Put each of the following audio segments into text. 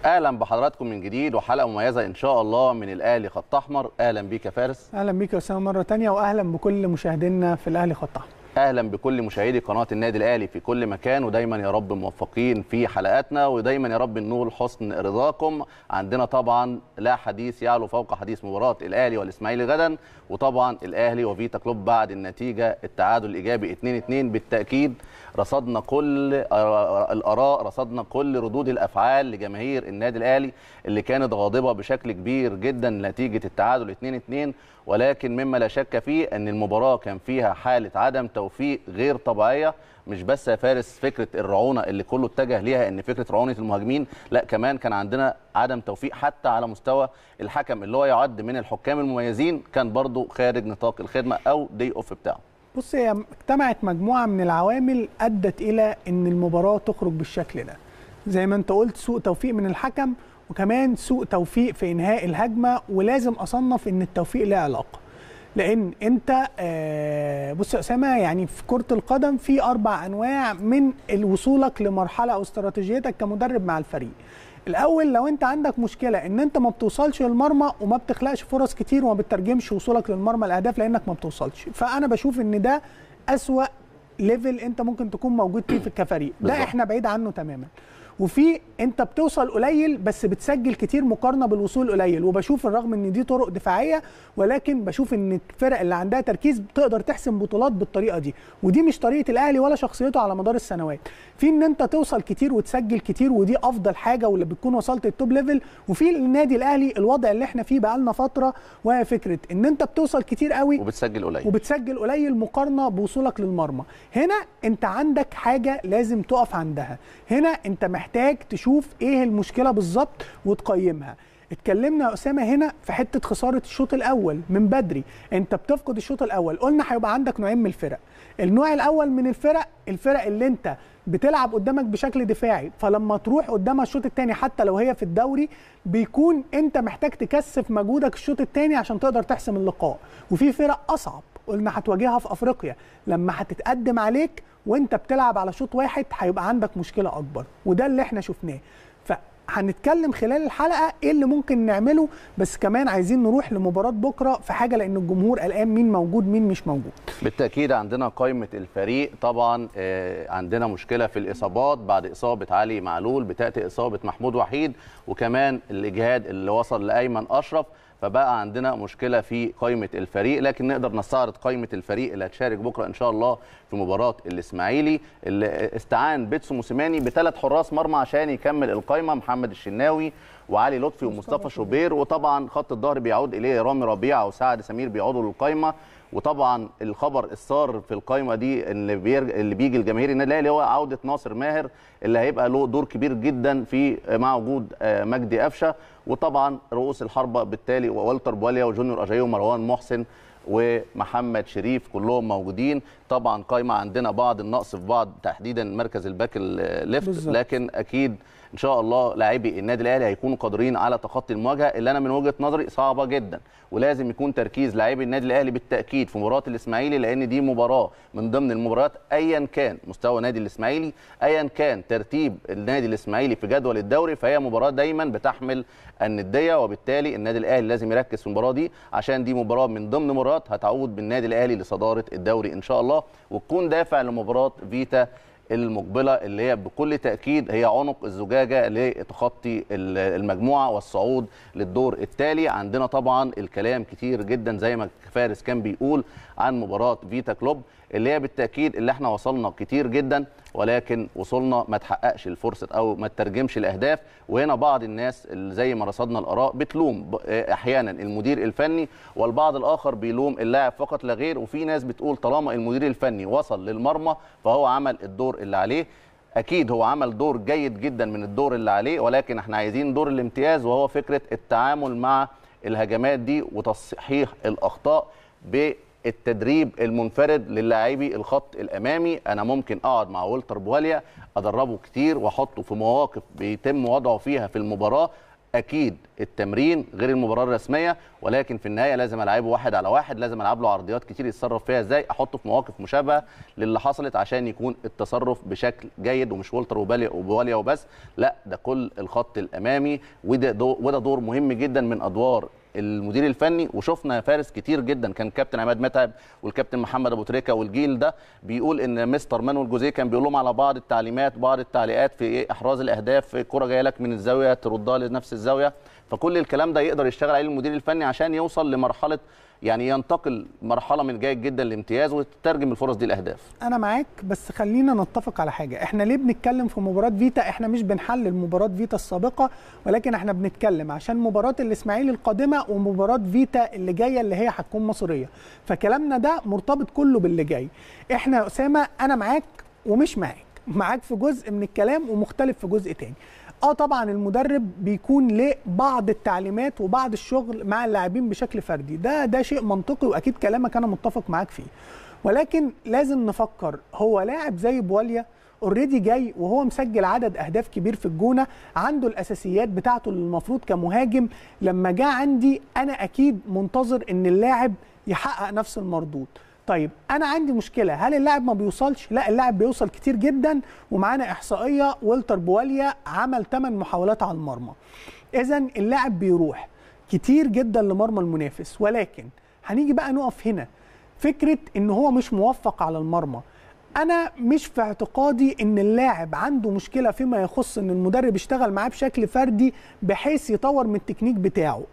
اهلا بحضراتكم من جديد وحلقه مميزه ان شاء الله من الاهلي خط احمر اهلا بيك يا فارس اهلا بيك يا اسامه مره تانية واهلا بكل مشاهدينا في الاهلي خط احمر اهلا بكل مشاهدي قناه النادي الاهلي في كل مكان ودايما يا رب موفقين في حلقاتنا ودايما يا رب نقول حسن رضاكم عندنا طبعا لا حديث يعلو فوق حديث مباراه الاهلي والاسماعيلي غدا وطبعا الاهلي وفيتا كلوب بعد النتيجه التعادل الايجابي 2 2 بالتاكيد رصدنا كل الاراء رصدنا كل ردود الافعال لجماهير النادي الاهلي اللي كانت غاضبه بشكل كبير جدا نتيجه التعادل 2 2 ولكن مما لا شك فيه ان المباراه كان فيها حاله عدم توفيق غير طبيعيه مش بس يا فارس فكره الرعونه اللي كله اتجه ليها ان فكره رعونه المهاجمين لا كمان كان عندنا عدم توفيق حتى على مستوى الحكم اللي هو يعد من الحكام المميزين كان برضو خارج نطاق الخدمه او دي اوف بتاعه بص هي اجتمعت مجموعه من العوامل ادت الى ان المباراه تخرج بالشكل ده زي ما انت قلت سوء توفيق من الحكم وكمان سوء توفيق في انهاء الهجمه ولازم اصنف ان التوفيق له علاقه لان انت آه بص يا اسامه يعني في كره القدم في اربع انواع من وصولك لمرحله او استراتيجيتك كمدرب مع الفريق الاول لو انت عندك مشكله ان انت ما بتوصلش للمرمى وما بتخلقش فرص كتير وما بتترجمش وصولك للمرمى الاهداف لانك ما بتوصلش فانا بشوف ان ده اسوا ليفل انت ممكن تكون موجود فيه في كفريق ده احنا بعيد عنه تماما وفي انت بتوصل قليل بس بتسجل كتير مقارنه بالوصول قليل وبشوف الرغم ان دي طرق دفاعيه ولكن بشوف ان الفرق اللي عندها تركيز بتقدر تحسم بطولات بالطريقه دي ودي مش طريقه الاهلي ولا شخصيته على مدار السنوات في ان انت توصل كتير وتسجل كتير ودي افضل حاجه واللي بتكون وصلت التوب ليفل وفي النادي الاهلي الوضع اللي احنا فيه بقالنا فتره وهي فكره ان انت بتوصل كتير قوي وبتسجل قليل وبتسجل قليل مقارنه بوصولك للمرمى هنا انت عندك حاجه لازم تقف عندها هنا انت محتاج تشوف ايه المشكله بالظبط وتقيمها اتكلمنا يا اسامه هنا في حته خساره الشوط الاول من بدري انت بتفقد الشوط الاول قلنا هيبقى عندك نوعين من الفرق النوع الاول من الفرق الفرق اللي انت بتلعب قدامك بشكل دفاعي فلما تروح قدامها الشوط الثاني حتى لو هي في الدوري بيكون انت محتاج تكثف مجهودك الشوط الثاني عشان تقدر تحسم اللقاء وفي فرق اصعب قلنا هتواجهها في افريقيا لما هتتقدم عليك وانت بتلعب على شوط واحد هيبقى عندك مشكله اكبر وده اللي احنا شفناه فهنتكلم خلال الحلقه ايه اللي ممكن نعمله بس كمان عايزين نروح لمباراه بكره في حاجه لان الجمهور قلقان مين موجود مين مش موجود بالتاكيد عندنا قائمه الفريق طبعا عندنا مشكله في الاصابات بعد اصابه علي معلول بتاتي اصابه محمود وحيد وكمان الاجهاد اللي وصل لايمن اشرف فبقى عندنا مشكله في قائمه الفريق لكن نقدر نستعرض قائمه الفريق اللي هتشارك بكره ان شاء الله في مباراه الاسماعيلي اللي استعان بيتسو موسيماني بثلاث حراس مرمى عشان يكمل القائمه محمد الشناوي وعلي لطفي ومصطفى شوبير وطبعا خط الظهر بيعود اليه رامي ربيعه وسعد سمير بيعودوا للقائمه وطبعا الخبر السار في القائمه دي اللي بيرج... اللي بيجي لجماهير النادي الاهلي هو عوده ناصر ماهر اللي هيبقى له دور كبير جدا في مع وجود مجدي قفشه وطبعا رؤوس الحربه بالتالي والتر بواليا وجونيور اجايو ومروان محسن ومحمد شريف كلهم موجودين طبعا قائمه عندنا بعض النقص في بعض تحديدا مركز الباك الليفت لكن اكيد ان شاء الله لاعبي النادي الاهلي هيكونوا قادرين على تخطي المواجهه اللي انا من وجهه نظري صعبه جدا ولازم يكون تركيز لاعبي النادي الاهلي بالتاكيد في مباراه الاسماعيلي لان دي مباراه من ضمن المباريات ايا كان مستوى نادي الاسماعيلي ايا كان ترتيب النادي الاسماعيلي في جدول الدوري فهي مباراه دايما بتحمل النديه وبالتالي النادي الاهلي لازم يركز في المباراه دي عشان دي مباراه من ضمن مباريات هتعود بالنادي الاهلي لصداره الدوري ان شاء الله وتكون دافع لمباراه فيتا المقبله اللي هي بكل تاكيد هي عنق الزجاجه لتخطي المجموعه والصعود للدور التالي عندنا طبعا الكلام كتير جدا زي ما فارس كان بيقول عن مباراه فيتا كلوب اللي هي بالتاكيد اللي احنا وصلنا كتير جدا ولكن وصلنا ما تحققش الفرصه او ما تترجمش الاهداف وهنا بعض الناس اللي زي ما رصدنا الاراء بتلوم احيانا المدير الفني والبعض الاخر بيلوم اللاعب فقط لا غير وفي ناس بتقول طالما المدير الفني وصل للمرمى فهو عمل الدور اللي عليه اكيد هو عمل دور جيد جدا من الدور اللي عليه ولكن احنا عايزين دور الامتياز وهو فكره التعامل مع الهجمات دي وتصحيح الاخطاء ب التدريب المنفرد للاعبي الخط الامامي انا ممكن اقعد مع والتر بواليا ادربه كتير واحطه في مواقف بيتم وضعه فيها في المباراه اكيد التمرين غير المباراه الرسميه ولكن في النهايه لازم العبه واحد على واحد لازم العب له عرضيات كتير يتصرف فيها ازاي احطه في مواقف مشابهه للي حصلت عشان يكون التصرف بشكل جيد ومش والتر وبالي وبواليا وبس لا ده كل الخط الامامي وده دو وده دور مهم جدا من ادوار المدير الفني وشفنا فارس كتير جدا كان كابتن عماد متعب والكابتن محمد ابو تريكه والجيل ده بيقول ان مستر مانويل جوزيه كان بيقول لهم على بعض التعليمات بعض التعليقات في ايه احراز الاهداف الكره جايه لك من الزاويه تردها لنفس الزاويه فكل الكلام ده يقدر يشتغل عليه المدير الفني عشان يوصل لمرحله يعني ينتقل مرحله من جيد جدا لامتياز وتترجم الفرص دي لاهداف انا معاك بس خلينا نتفق على حاجه احنا ليه بنتكلم في مباراه فيتا احنا مش بنحلل مباراه فيتا السابقه ولكن احنا بنتكلم عشان مباراه الاسماعيلي القادمه ومباراه فيتا اللي جايه اللي هي هتكون مصريه فكلامنا ده مرتبط كله باللي جاي احنا يا اسامه انا معاك ومش معاك معاك في جزء من الكلام ومختلف في جزء تاني اه طبعا المدرب بيكون له بعض التعليمات وبعض الشغل مع اللاعبين بشكل فردي ده ده شيء منطقي واكيد كلامك انا متفق معاك فيه ولكن لازم نفكر هو لاعب زي بواليا اوريدي جاي وهو مسجل عدد اهداف كبير في الجونه عنده الاساسيات بتاعته اللي المفروض كمهاجم لما جه عندي انا اكيد منتظر ان اللاعب يحقق نفس المردود طيب انا عندي مشكله هل اللاعب ما بيوصلش لا اللاعب بيوصل كتير جدا ومعانا احصائيه والتر بواليا عمل 8 محاولات على المرمى اذا اللاعب بيروح كتير جدا لمرمى المنافس ولكن هنيجي بقى نقف هنا فكره ان هو مش موفق على المرمى انا مش في اعتقادي ان اللاعب عنده مشكله فيما يخص ان المدرب اشتغل معاه بشكل فردي بحيث يطور من التكنيك بتاعه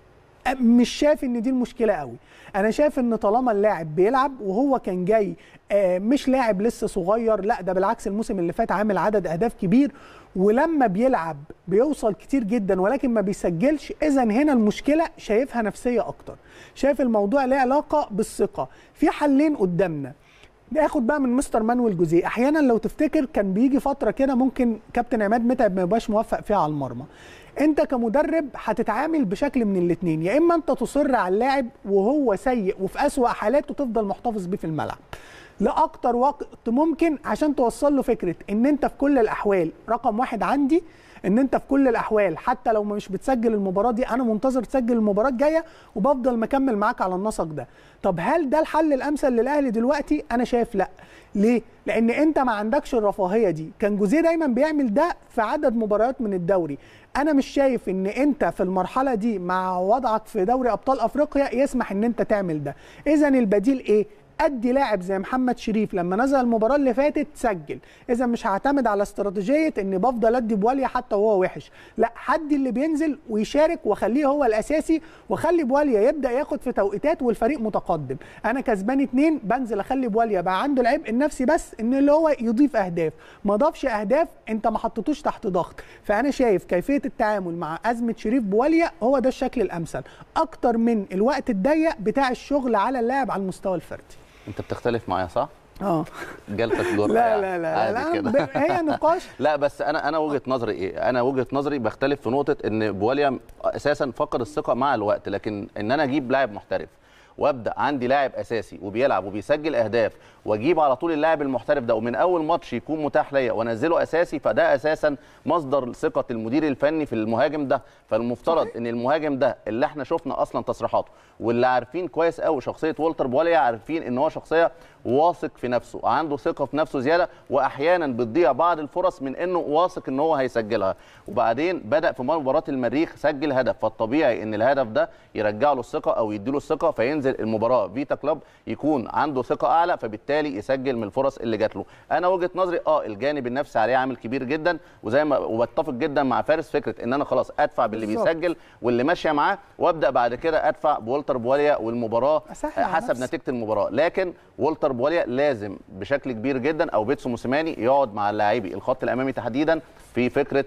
مش شايف ان دي المشكله قوي انا شايف ان طالما اللاعب بيلعب وهو كان جاي مش لاعب لسه صغير لا ده بالعكس الموسم اللي فات عامل عدد اهداف كبير ولما بيلعب بيوصل كتير جدا ولكن ما بيسجلش اذا هنا المشكله شايفها نفسيه اكتر شايف الموضوع له علاقه بالثقه في حلين قدامنا ناخد بقى من مستر مانويل جوزيه احيانا لو تفتكر كان بيجي فتره كده ممكن كابتن عماد متعب ما يبقاش موفق فيها على المرمى انت كمدرب هتتعامل بشكل من الاثنين يا اما انت تصر على اللاعب وهو سيء وفي اسوا حالاته تفضل محتفظ بيه في الملعب لاكتر وقت ممكن عشان توصل له فكره ان انت في كل الاحوال رقم واحد عندي ان انت في كل الاحوال حتى لو مش بتسجل المباراه دي انا منتظر تسجل المباراه الجايه وبفضل مكمل معاك على النسق ده طب هل ده الحل الامثل للاهلي دلوقتي انا شايف لا ليه لان انت ما عندكش الرفاهيه دي كان جوزيه دايما بيعمل ده في عدد مباريات من الدوري انا مش شايف ان انت في المرحله دي مع وضعك في دوري ابطال افريقيا يسمح ان انت تعمل ده اذا البديل ايه ادي لاعب زي محمد شريف لما نزل المباراه اللي فاتت سجل اذا مش هعتمد على استراتيجيه اني بفضل ادي بواليا حتى وهو وحش لا حد اللي بينزل ويشارك واخليه هو الاساسي واخلي بواليا يبدا ياخد في توقيتات والفريق متقدم انا كسبان اتنين بنزل اخلي بواليا بقى عنده العبء النفسي بس ان اللي هو يضيف اهداف ما ضافش اهداف انت ما حطيتوش تحت ضغط فانا شايف كيفيه التعامل مع ازمه شريف بواليا هو ده الشكل الامثل اكتر من الوقت الضيق بتاع الشغل على اللاعب على المستوى الفردي انت بتختلف معايا صح؟ اه جالتك دور لا لا لا, لا, لا هي نقاش لا بس انا انا وجهه نظري ايه؟ انا وجهه نظري بختلف في نقطه ان بواليا اساسا فقد الثقه مع الوقت لكن ان انا اجيب لاعب محترف وابدا عندي لاعب اساسي وبيلعب وبيسجل اهداف واجيب على طول اللاعب المحترف ده ومن اول ماتش يكون متاح ليا وانزله اساسي فده اساسا مصدر ثقه المدير الفني في المهاجم ده فالمفترض ان المهاجم ده اللي احنا شفنا اصلا تصريحاته واللي عارفين كويس قوي شخصيه والتر بواليا عارفين ان هو شخصيه واثق في نفسه عنده ثقه في نفسه زياده واحيانا بتضيع بعض الفرص من انه واثق ان هو هيسجلها وبعدين بدا في مباراه المريخ سجل هدف فالطبيعي ان الهدف ده يرجع له الثقه او يديله الثقه فينزل المباراه فيتا كلوب يكون عنده ثقه اعلى فبالتالي يسجل من الفرص اللي جات له انا وجهه نظري اه الجانب النفسي عليه عامل كبير جدا وزي ما وبتفق جدا مع فارس فكره ان انا خلاص ادفع باللي بالظبط. بيسجل واللي ماشيه معاه وابدا بعد كده ادفع بولتر بواليا والمباراه أسهل على حسب نفسي. نتيجه المباراه لكن والتر بواليا لازم بشكل كبير جدا او بيتسو موسيماني يقعد مع اللاعبي الخط الامامي تحديدا في فكره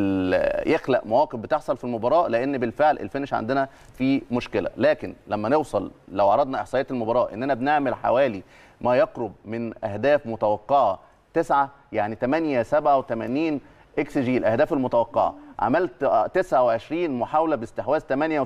ال- يخلق مواقف بتحصل في المباراه لان بالفعل الفينش عندنا في مشكله لكن لما نوصل لو عرضنا احصائيات المباراه اننا بنعمل حوالي ما يقرب من اهداف متوقعه تسعة يعني 8 87 اكس جي الاهداف المتوقعه عملت آه، 29 محاوله باستحواذ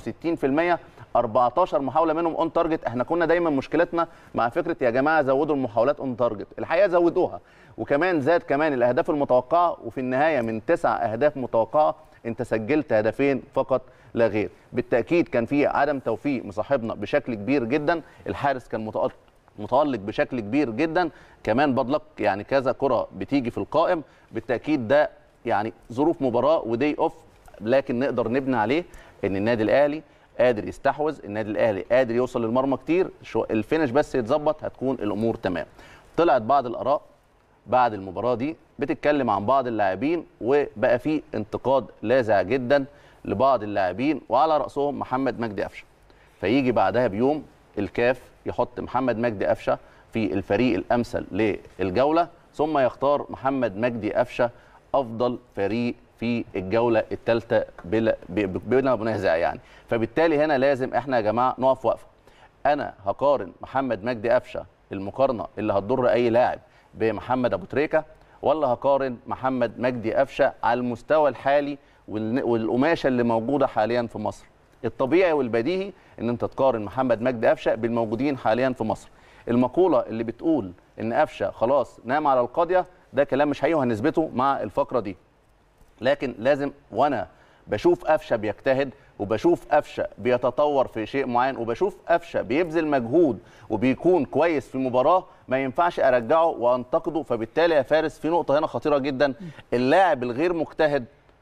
68% 14 محاوله منهم اون تارجت احنا كنا دايما مشكلتنا مع فكره يا جماعه زودوا المحاولات اون تارجت الحقيقه زودوها وكمان زاد كمان الاهداف المتوقعه وفي النهايه من تسع اهداف متوقعه انت سجلت هدفين فقط لا غير بالتاكيد كان في عدم توفيق مصاحبنا بشكل كبير جدا الحارس كان متألق متالق بشكل كبير جدا كمان بدلك يعني كذا كره بتيجي في القائم بالتاكيد ده يعني ظروف مباراه ودي اوف لكن نقدر نبني عليه ان النادي الاهلي قادر يستحوذ النادي الاهلي قادر يوصل للمرمى كتير شو الفينش بس يتظبط هتكون الامور تمام طلعت بعض الاراء بعد المباراه دي بتتكلم عن بعض اللاعبين وبقى في انتقاد لاذع جدا لبعض اللاعبين وعلى راسهم محمد مجدي قفشه فيجي بعدها بيوم الكاف يحط محمد مجدي قفشه في الفريق الامثل للجوله ثم يختار محمد مجدي قفشه افضل فريق في الجوله الثالثه بلا ب- بلا منازع يعني فبالتالي هنا لازم احنا يا جماعه نقف وقفه انا هقارن محمد مجدي قفشه المقارنه اللي هتضر اي لاعب بمحمد ابو تريكه ولا هقارن محمد مجدي قفشه على المستوى الحالي والن- والقماشه اللي موجوده حاليا في مصر الطبيعي والبديهي ان انت تقارن محمد مجدي قفشه بالموجودين حاليا في مصر المقوله اللي بتقول ان قفشه خلاص نام على القاضيه ده كلام مش حقيقي وهنثبته مع الفقره دي لكن لازم وانا بشوف قفشه بيجتهد وبشوف قفشه بيتطور في شيء معين وبشوف قفشه بيبذل مجهود وبيكون كويس في مباراه ما ينفعش ارجعه وانتقده فبالتالي يا فارس في نقطه هنا خطيره جدا اللاعب الغير مجتهد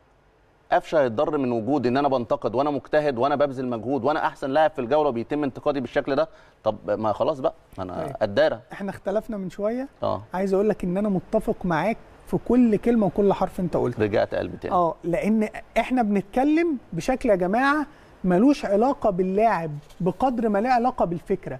قفشه هيتضر من وجود ان انا بنتقد وانا مجتهد وانا ببذل مجهود وانا احسن لاعب في الجوله وبيتم انتقادي بالشكل ده طب ما خلاص بقى ما انا طيب. قداره احنا اختلفنا من شويه اه عايز اقول لك ان انا متفق معاك في كل كلمه وكل حرف انت قلته رجعت قلبي تاني اه لان احنا بنتكلم بشكل يا جماعه ملوش علاقه باللاعب بقدر ما له علاقه بالفكره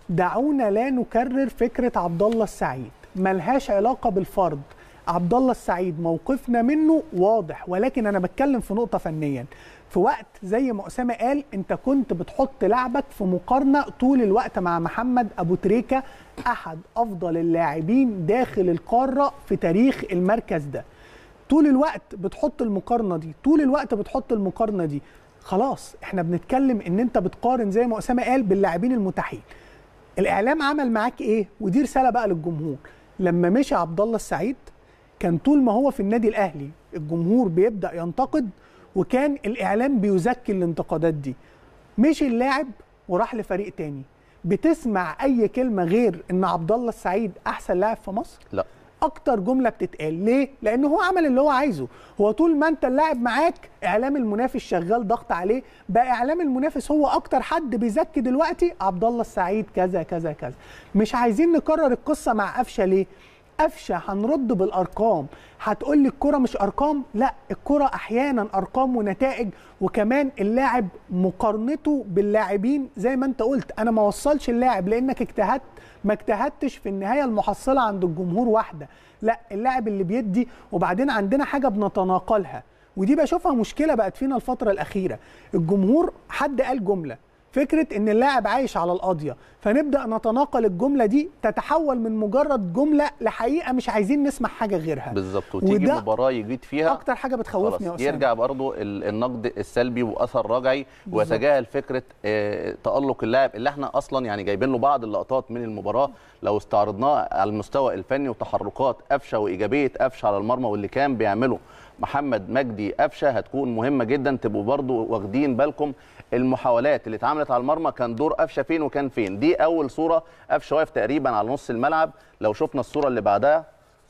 دعونا لا نكرر فكره عبد الله السعيد ملهاش علاقه بالفرد عبد الله السعيد موقفنا منه واضح ولكن انا بتكلم في نقطه فنيا في وقت زي ما اسامه قال انت كنت بتحط لعبك في مقارنه طول الوقت مع محمد ابو تريكه احد افضل اللاعبين داخل القاره في تاريخ المركز ده طول الوقت بتحط المقارنه دي طول الوقت بتحط المقارنه دي خلاص احنا بنتكلم ان انت بتقارن زي ما اسامه قال باللاعبين المتاحين الاعلام عمل معاك ايه ودي رساله بقى للجمهور لما مشي عبد الله السعيد كان طول ما هو في النادي الاهلي الجمهور بيبدا ينتقد وكان الاعلام بيزكي الانتقادات دي مشي اللاعب وراح لفريق تاني بتسمع اي كلمه غير ان عبد الله السعيد احسن لاعب في مصر لا اكتر جمله بتتقال ليه لان هو عمل اللي هو عايزه هو طول ما انت اللاعب معاك اعلام المنافس شغال ضغط عليه بقى اعلام المنافس هو اكتر حد بيزكي دلوقتي عبد الله السعيد كذا كذا كذا مش عايزين نكرر القصه مع قفشه ليه قفشه هنرد بالارقام هتقول لي الكره مش ارقام لا الكره احيانا ارقام ونتائج وكمان اللاعب مقارنته باللاعبين زي ما انت قلت انا ما وصلش اللاعب لانك اجتهدت ما اجتهدتش في النهايه المحصله عند الجمهور واحده لا اللاعب اللي بيدي وبعدين عندنا حاجه بنتناقلها ودي بشوفها مشكله بقت فينا الفتره الاخيره الجمهور حد قال جمله فكره ان اللاعب عايش على القاضيه فنبدا نتناقل الجمله دي تتحول من مجرد جمله لحقيقه مش عايزين نسمع حاجه غيرها بالظبط وتيجي وده مباراه يجيد فيها اكتر حاجه بتخوفني يا خلاص اسامه يرجع برضو ال- النقد السلبي واثر رجعي ويتجاهل فكره آه، تالق اللاعب اللي احنا اصلا يعني جايبين له بعض اللقطات من المباراه لو استعرضناها على المستوى الفني وتحركات قفشه وايجابيه قفشه على المرمى واللي كان بيعمله محمد مجدي قفشه هتكون مهمه جدا تبقوا برضو واخدين بالكم المحاولات اللي اتعملت على المرمى كان دور قفشه فين وكان فين دي اول صوره قفشه واقف تقريبا على نص الملعب لو شفنا الصوره اللي بعدها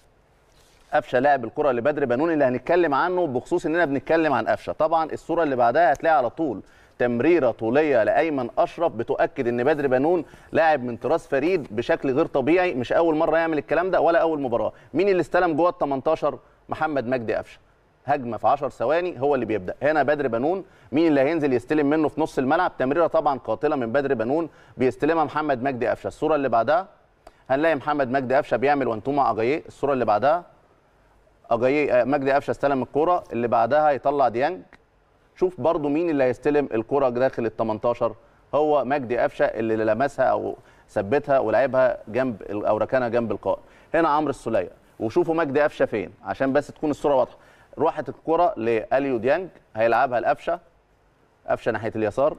قفشه لاعب الكره لبدر بنون اللي هنتكلم عنه بخصوص اننا بنتكلم عن قفشه طبعا الصوره اللي بعدها هتلاقي على طول تمريره طوليه لايمن اشرف بتؤكد ان بدر بنون لاعب من طراز فريد بشكل غير طبيعي مش اول مره يعمل الكلام ده ولا اول مباراه مين اللي استلم جوه ال 18 محمد مجدي قفشه هجمه في 10 ثواني هو اللي بيبدا هنا بدر بنون مين اللي هينزل يستلم منه في نص الملعب تمريره طبعا قاتله من بدر بنون بيستلمها محمد مجدي قفشه الصوره اللي بعدها هنلاقي محمد مجدي قفشه بيعمل وانتو مع اجاييه الصوره اللي بعدها اجاييه آه، مجدي قفشه استلم الكوره اللي بعدها يطلع ديانج شوف برضو مين اللي هيستلم الكرة داخل ال 18 هو مجدي قفشه اللي لمسها او ثبتها ولعبها جنب او ركنها جنب القائم هنا عمرو السوليه وشوفوا مجدي قفشه فين عشان بس تكون الصوره واضحه راحت الكره لاليو ديانج هيلعبها لقفشه قفشه ناحيه اليسار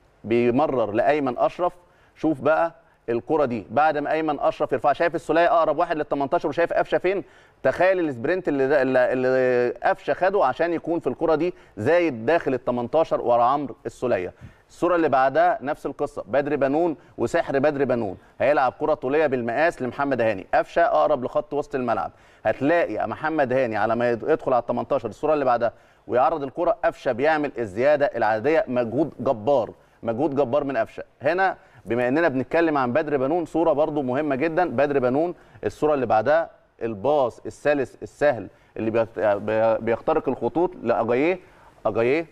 بيمرر لايمن اشرف شوف بقى الكره دي بعد ما ايمن اشرف يرفعها شايف السوليه اقرب واحد لل 18 وشايف قفشه فين تخيل السبرنت اللي اللي- اللي قفشه خده عشان يكون في الكره دي زايد داخل ال 18 ورا عمرو السوليه الصوره اللي بعدها نفس القصه بدر بنون وسحر بدر بنون هيلعب كره طوليه بالمقاس لمحمد هاني قفشه اقرب لخط وسط الملعب هتلاقي محمد هاني على ما يدخل على ال 18 الصوره اللي بعدها ويعرض الكره قفشه بيعمل الزياده العاديه مجهود جبار مجهود جبار من قفشه هنا بما اننا بنتكلم عن بدر بنون صوره برضو مهمه جدا بدر بنون الصوره اللي بعدها الباص السلس السهل اللي بيت- بي- بيخترق الخطوط لاجاييه اجاييه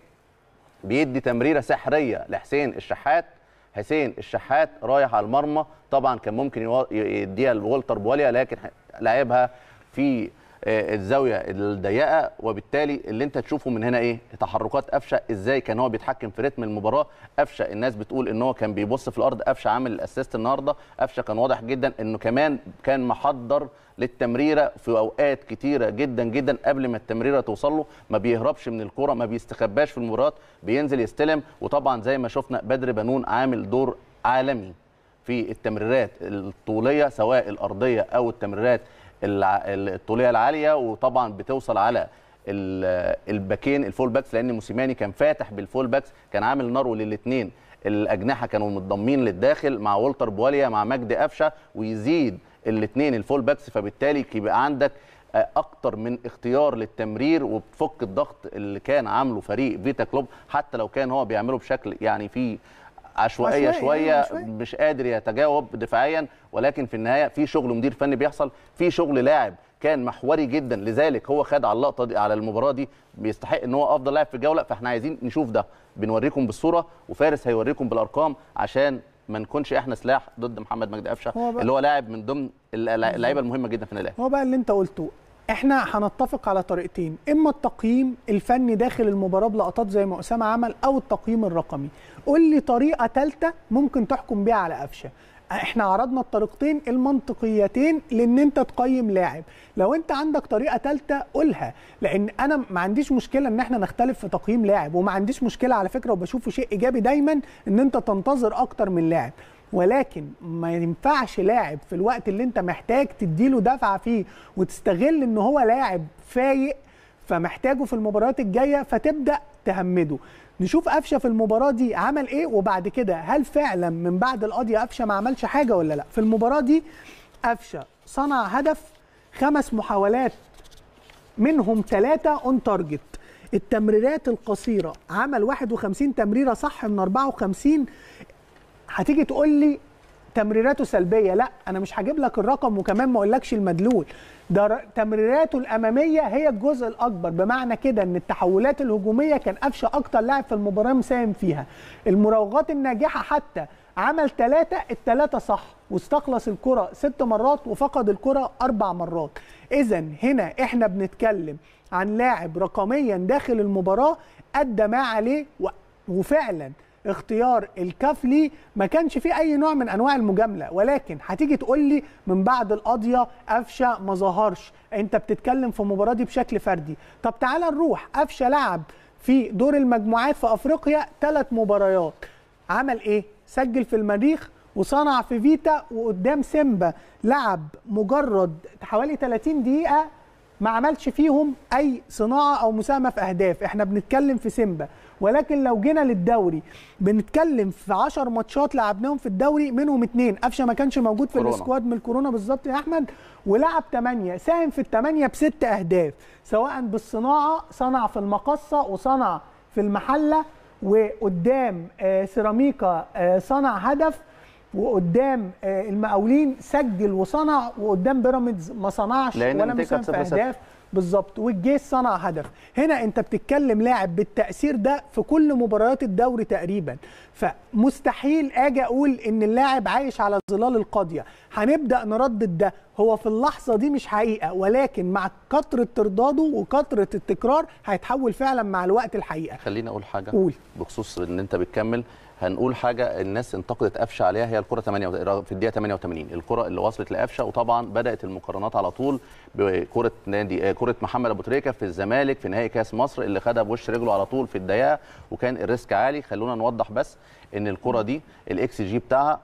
بيدي تمريره سحريه لحسين الشحات حسين الشحات رايح على المرمى طبعا كان ممكن يوا- يديها لولتر بواليا لكن لعبها في آه، الزاويه الضيقه وبالتالي اللي انت تشوفه من هنا ايه تحركات قفشه ازاي كان هو بيتحكم في رتم المباراه قفشه الناس بتقول ان هو كان بيبص في الارض قفشه عامل الاسيست النهارده قفشه كان واضح جدا انه كمان كان محضر للتمريره في اوقات كتيره جدا جدا قبل ما التمريره توصل له ما بيهربش من الكره ما بيستخباش في المباريات بينزل يستلم وطبعا زي ما شفنا بدر بنون عامل دور عالمي في التمريرات الطوليه سواء الارضيه او التمريرات الع- الطوليه العاليه وطبعا بتوصل على ال- الباكين الفول باكس لان موسيماني كان فاتح بالفول باكس كان عامل نارو للاثنين الاجنحه كانوا متضمين للداخل مع والتر بواليا مع مجدي قفشه ويزيد الاثنين الفول باكس فبالتالي يبقى عندك آه، اكتر من اختيار للتمرير وبتفك الضغط اللي كان عامله فريق فيتا كلوب حتى لو كان هو بيعمله بشكل يعني فيه عشوائيه عشوائي، شويه عشوائي. مش قادر يتجاوب دفاعيا ولكن في النهايه في شغل مدير فني بيحصل في شغل لاعب كان محوري جدا لذلك هو خد على اللقطه دي على المباراه دي بيستحق ان هو افضل لاعب في الجوله فاحنا عايزين نشوف ده بنوريكم بالصوره وفارس هيوريكم بالارقام عشان ما نكونش احنا سلاح ضد محمد مجدي قفشه هو بقى- اللي هو لاعب من ضمن اللع- اللعيبه المهمه جدا في النادي الاهلي هو بقى اللي انت قلته احنا هنتفق على طريقتين اما التقييم الفني داخل المباراه بلقطات زي ما اسامه عمل او التقييم الرقمي قول لي طريقه ثالثه ممكن تحكم بيها على قفشه احنا عرضنا الطريقتين المنطقيتين لان انت تقيم لاعب لو انت عندك طريقه ثالثه قولها لان انا ما عنديش مشكله ان احنا نختلف في تقييم لاعب وما عنديش مشكله على فكره وبشوفه شيء ايجابي دايما ان انت تنتظر اكتر من لاعب ولكن ما ينفعش لاعب في الوقت اللي انت محتاج تديله دفعه فيه وتستغل ان هو لاعب فايق فمحتاجه في المباريات الجايه فتبدا تهمده نشوف قفشه في المباراه دي عمل ايه وبعد كده هل فعلا من بعد القضيه قفشه ما عملش حاجه ولا لا في المباراه دي قفشه صنع هدف خمس محاولات منهم ثلاثة اون تارجت التمريرات القصيرة عمل 51 تمريرة صح من 54 هتيجي تقول لي تمريراته سلبيه لا انا مش هجيب لك الرقم وكمان ما اقولكش المدلول ده ر- تمريراته الاماميه هي الجزء الاكبر بمعنى كده ان التحولات الهجوميه كان قفشه اكتر لاعب في المباراه مساهم فيها المراوغات الناجحه حتى عمل ثلاثة الثلاثة صح واستخلص الكرة ست مرات وفقد الكرة أربع مرات إذا هنا إحنا بنتكلم عن لاعب رقميا داخل المباراة أدى ما عليه و- وفعلا اختيار الكفلي ما كانش فيه اي نوع من انواع المجامله ولكن هتيجي تقول لي من بعد القضيه قفشه ما ظهرش انت بتتكلم في المباراه دي بشكل فردي طب تعالى نروح قفشه لعب في دور المجموعات في افريقيا ثلاث مباريات عمل ايه سجل في المريخ وصنع في فيتا وقدام سيمبا لعب مجرد حوالي 30 دقيقه ما عملش فيهم اي صناعه او مساهمه في اهداف احنا بنتكلم في سيمبا ولكن لو جينا للدوري بنتكلم في 10 ماتشات لعبناهم في الدوري منهم اثنين قفشه ما كانش موجود في كورونا. السكواد من الكورونا بالظبط يا احمد ولعب 8 ساهم في الثمانيه بست اهداف سواء بالصناعه صنع في المقصه وصنع في المحله وقدام آه، سيراميكا آه، صنع هدف وقدام آه، المقاولين سجل وصنع وقدام بيراميدز ما صنعش لأن ولا النتيجة مساهم في كانت 0-0. اهداف بالظبط والجيش صنع هدف هنا انت بتتكلم لاعب بالتاثير ده في كل مباريات الدوري تقريبا فمستحيل اجي اقول ان اللاعب عايش على ظلال القاضيه هنبدا نردد ده هو في اللحظه دي مش حقيقه ولكن مع كثره ترداده وكثره التكرار هيتحول فعلا مع الوقت الحقيقه خليني اقول حاجه قول. بخصوص ان انت بتكمل هنقول حاجه الناس انتقدت قفشه عليها هي الكره 8 في الدقيقه 88 الكره اللي وصلت لقفشه وطبعا بدات المقارنات على طول بكره نادي آه، كره محمد ابو تريكه في الزمالك في نهائي كاس مصر اللي خدها بوش رجله على طول في الدقيقه وكان الريسك عالي خلونا نوضح بس ان الكره دي الاكس جي بتاعها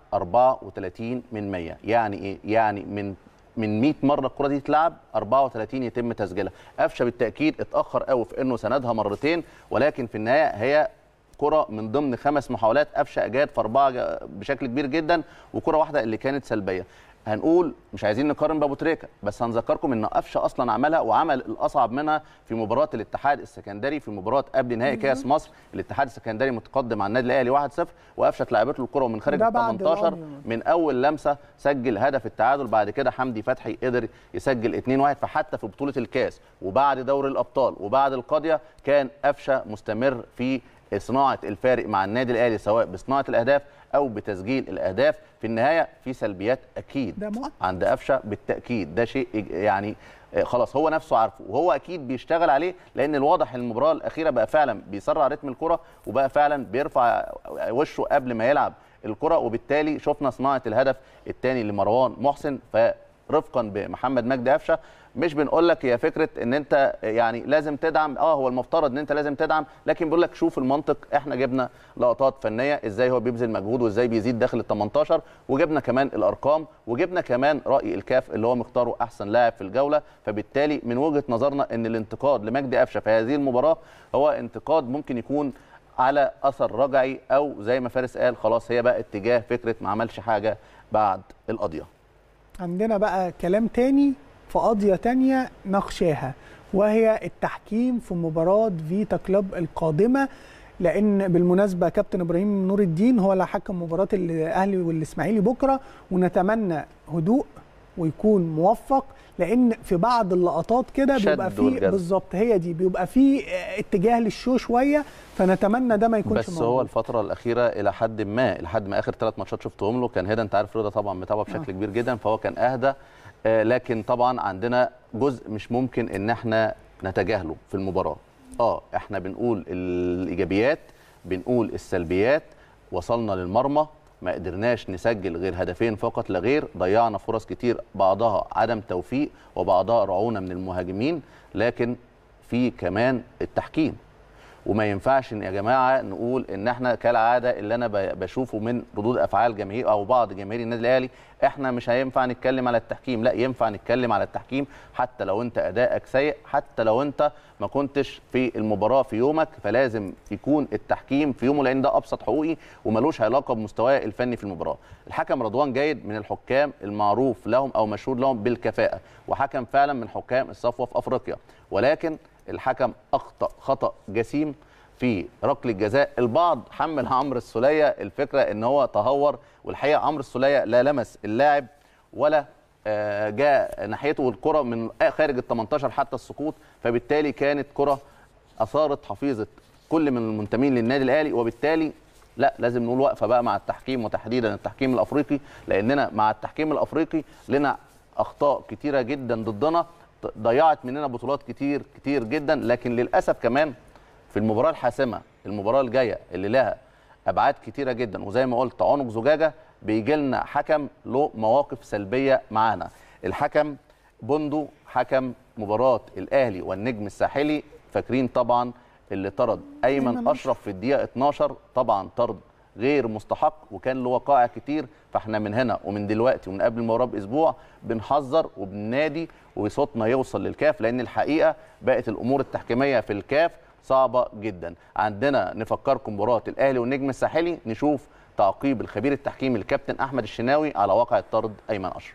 34 من 100 يعني ايه يعني من من 100 مره الكره دي تتلعب 34 يتم تسجيلها قفشه بالتاكيد اتاخر قوي في انه سندها مرتين ولكن في النهايه هي كره من ضمن خمس محاولات قفشه اجاد في اربعه ج- بشكل كبير جدا وكره واحده اللي كانت سلبيه هنقول مش عايزين نقارن بابو تريكه بس هنذكركم ان قفشه اصلا عملها وعمل الاصعب منها في مباراه الاتحاد السكندري في مباراه قبل نهائي كاس مصر الاتحاد السكندري متقدم على النادي الاهلي 1-0 وقفشه اتلعبت له الكره ومن خارج ده ال بعد 18 القضية. من اول لمسه سجل هدف التعادل بعد كده حمدي فتحي قدر يسجل 2-1 فحتى في بطوله الكاس وبعد دوري الابطال وبعد القضيه كان قفشه مستمر في صناعه الفارق مع النادي الاهلي سواء بصناعه الاهداف او بتسجيل الاهداف في النهايه في سلبيات اكيد ده مؤكد. عند قفشه بالتاكيد ده شيء إج- يعني آه، خلاص هو نفسه عارفه وهو اكيد بيشتغل عليه لان الواضح إن المباراه الاخيره بقى فعلا بيسرع رتم الكره وبقى فعلا بيرفع وشه قبل ما يلعب الكره وبالتالي شفنا صناعه الهدف الثاني لمروان محسن فرفقا بمحمد مجدي قفشه مش بنقول لك هي فكره ان انت يعني لازم تدعم اه هو المفترض ان انت لازم تدعم لكن بقول لك شوف المنطق احنا جبنا لقطات فنيه ازاي هو بيبذل مجهود وازاي بيزيد داخل ال 18 وجبنا كمان الارقام وجبنا كمان راي الكاف اللي هو مختاره احسن لاعب في الجوله فبالتالي من وجهه نظرنا ان الانتقاد لمجدي قفشه في هذه المباراه هو انتقاد ممكن يكون على اثر رجعي او زي ما فارس قال خلاص هي بقى اتجاه فكره ما عملش حاجه بعد القضيه عندنا بقى كلام تاني في قضية تانية نخشاها وهي التحكيم في مباراة فيتا كلوب القادمة لأن بالمناسبة كابتن إبراهيم نور الدين هو اللي حكم مباراة الأهلي والإسماعيلي بكرة ونتمنى هدوء ويكون موفق لأن في بعض اللقطات كده شد بيبقى فيه والجذب. بالظبط هي دي بيبقى فيه اه، اتجاه للشو شوية فنتمنى ده ما يكونش بس موجود. هو الفترة الأخيرة إلى حد ما لحد ما آخر ثلاث ماتشات شفتهم له كان هيدا أنت عارف رضا طبعا متابعه بشكل آه. كبير جدا فهو كان أهدى آه، لكن طبعا عندنا جزء مش ممكن إن إحنا نتجاهله في المباراة أه إحنا بنقول الإيجابيات بنقول السلبيات وصلنا للمرمى ما قدرناش نسجل غير هدفين فقط لا غير ضيعنا فرص كتير بعضها عدم توفيق وبعضها رعونة من المهاجمين لكن في كمان التحكيم وما ينفعش إن يا جماعه نقول ان احنا كالعاده اللي انا ب- بشوفه من ردود افعال جماهير او بعض جماهير النادي الاهلي احنا مش هينفع نتكلم على التحكيم لا ينفع نتكلم على التحكيم حتى لو انت ادائك سيء حتى لو انت ما كنتش في المباراه في يومك فلازم يكون التحكيم في يومه لان ده ابسط حقوقي وملوش علاقه بمستواه الفني في المباراه الحكم رضوان جيد من الحكام المعروف لهم او مشهور لهم بالكفاءه وحكم فعلا من حكام الصفوه في افريقيا ولكن الحكم اخطا خطا جسيم في ركله جزاء البعض حمل عمرو السوليه الفكره ان هو تهور والحقيقه عمرو السوليه لا لمس اللاعب ولا آه، جاء ناحيته الكره من خارج ال 18 حتى السقوط فبالتالي كانت كره اثارت حفيظه كل من المنتمين للنادي الاهلي وبالتالي لا لازم نقول وقفه بقى مع التحكيم وتحديدا التحكيم الافريقي لاننا مع التحكيم الافريقي لنا اخطاء كتيره جدا ضدنا ضيعت مننا بطولات كتير كتير جدا لكن للاسف كمان في المباراه الحاسمه المباراه الجايه اللي لها ابعاد كتيره جدا وزي ما قلت عنق زجاجه بيجي لنا حكم له مواقف سلبيه معانا الحكم بندو حكم مباراه الاهلي والنجم الساحلي فاكرين طبعا اللي طرد ايمن أيمن اشرف في الدقيقه 12 طبعا طرد غير مستحق وكان له وقائع كتير فاحنا من هنا ومن دلوقتي ومن قبل المباراه باسبوع بنحذر وبننادي وصوتنا يوصل للكاف لان الحقيقه بقت الامور التحكيميه في الكاف صعبه جدا عندنا نفكركم مباراه الاهلي والنجم الساحلي نشوف تعقيب الخبير التحكيمي الكابتن احمد الشناوي على واقع الطرد ايمن اشرف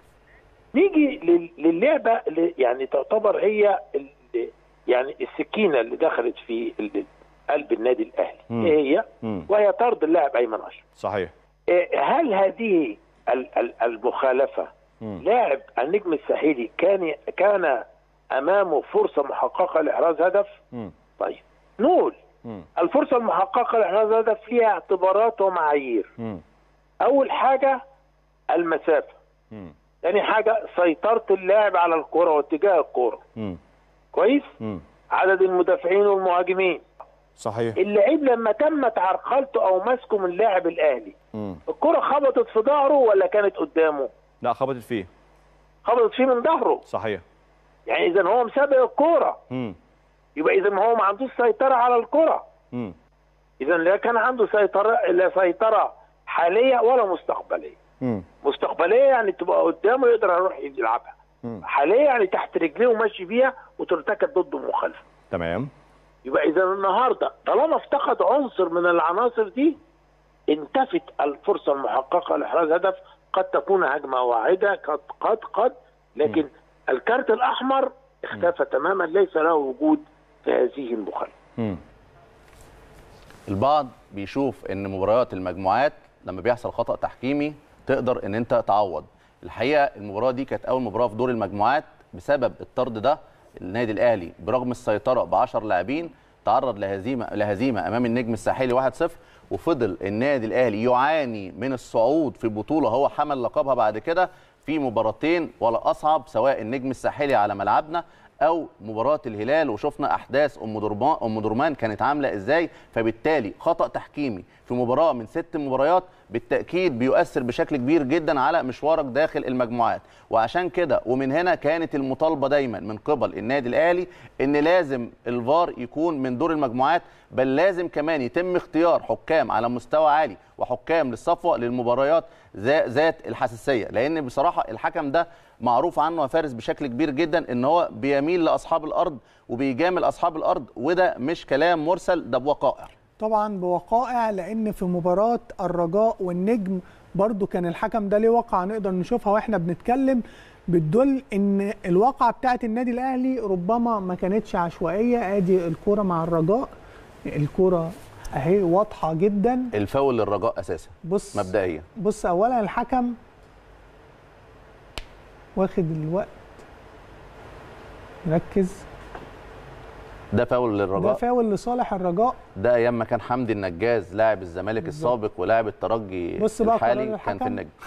نيجي لل- للعبه اللي يعني تعتبر هي ال- يعني السكينه اللي دخلت في ال- قلب النادي الاهلي مم. ايه هي؟ مم. وهي طرد اللاعب ايمن اشرف صحيح إيه، هل هذه ال- ال- المخالفه مم. لاعب النجم الساحلي كان كان امامه فرصه محققه لاحراز هدف مم. طيب نقول مم. الفرصه المحققه لاحراز هدف فيها اعتبارات ومعايير مم. اول حاجه المسافه مم. ثاني حاجه سيطره اللاعب على الكره واتجاه الكره مم. كويس مم. عدد المدافعين والمهاجمين صحيح اللعيب لما تمت عرقلته او مسكه من لاعب الاهلي مم. الكره خبطت في ظهره ولا كانت قدامه لا خبطت فيه خبطت فيه من ظهره صحيح يعني اذا هو مسابق الكوره مم. يبقى اذا هو ما عندوش سيطره على الكره مم. اذا لا كان عنده سيطره لا سيطره حاليه ولا مستقبليه مم. مستقبليه يعني تبقى قدامه يقدر يروح يلعبها مم. حاليه يعني تحت رجليه وماشي بيها وترتكب ضده مخالفه تمام يبقى اذا النهارده طالما افتقد عنصر من العناصر دي انتفت الفرصه المحققه لاحراز هدف قد تكون هجمه واعده قد قد قد لكن الكارت الاحمر اختفى تماما ليس له وجود في هذه المخالفه مم. البعض بيشوف ان مباريات المجموعات لما بيحصل خطا تحكيمي تقدر ان انت تعوض الحقيقه المباراه دي كانت اول مباراه في دور المجموعات بسبب الطرد ده النادي الاهلي برغم السيطره ب 10 لاعبين تعرض لهزيمه لهزيمه امام النجم الساحلي 1-0 وفضل النادي الاهلي يعاني من الصعود في بطوله هو حمل لقبها بعد كده في مباراتين ولا اصعب سواء النجم الساحلي على ملعبنا او مباراه الهلال وشفنا احداث ام درمان ام درمان كانت عامله ازاي فبالتالي خطا تحكيمي في مباراه من ست مباريات بالتاكيد بيؤثر بشكل كبير جدا على مشوارك داخل المجموعات وعشان كده ومن هنا كانت المطالبه دايما من قبل النادي الاهلي ان لازم الفار يكون من دور المجموعات بل لازم كمان يتم اختيار حكام على مستوى عالي وحكام للصفوه للمباريات ذا- ذات الحساسيه لان بصراحه الحكم ده معروف عنه يا فارس بشكل كبير جدا ان هو بيميل لاصحاب الارض وبيجامل اصحاب الارض وده مش كلام مرسل ده بوقائع طبعا بوقائع لان في مباراه الرجاء والنجم برضو كان الحكم ده ليه وقعه نقدر نشوفها واحنا بنتكلم بتدل ان الواقعه بتاعه النادي الاهلي ربما ما كانتش عشوائيه ادي الكوره مع الرجاء الكوره اهي واضحه جدا الفاول للرجاء اساسا بص مبدئيا بص اولا الحكم واخد الوقت ركز ده فاول ده للرجاء فاول لصالح الرجاء ده ايام ما كان حمدي النجاز لاعب الزمالك بالظبط. السابق ولاعب الترجي بص بقى قرار الحالي كان في الحكم. النجم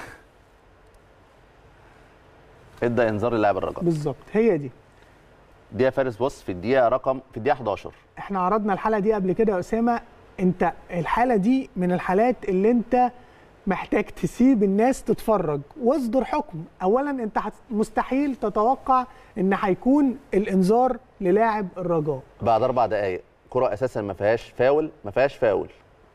ادى انذار للاعب الرجاء بالظبط هي دي دي يا فارس بص في الدقيقه رقم في الدقيقه 11 احنا عرضنا الحلقه دي قبل كده يا اسامه انت الحاله دي من الحالات اللي انت محتاج تسيب الناس تتفرج واصدر حكم اولا انت هت- مستحيل تتوقع ان هيكون الانذار للاعب الرجاء بعد اربع دقائق كره اساسا ما فيهاش فاول ما فيهاش فاول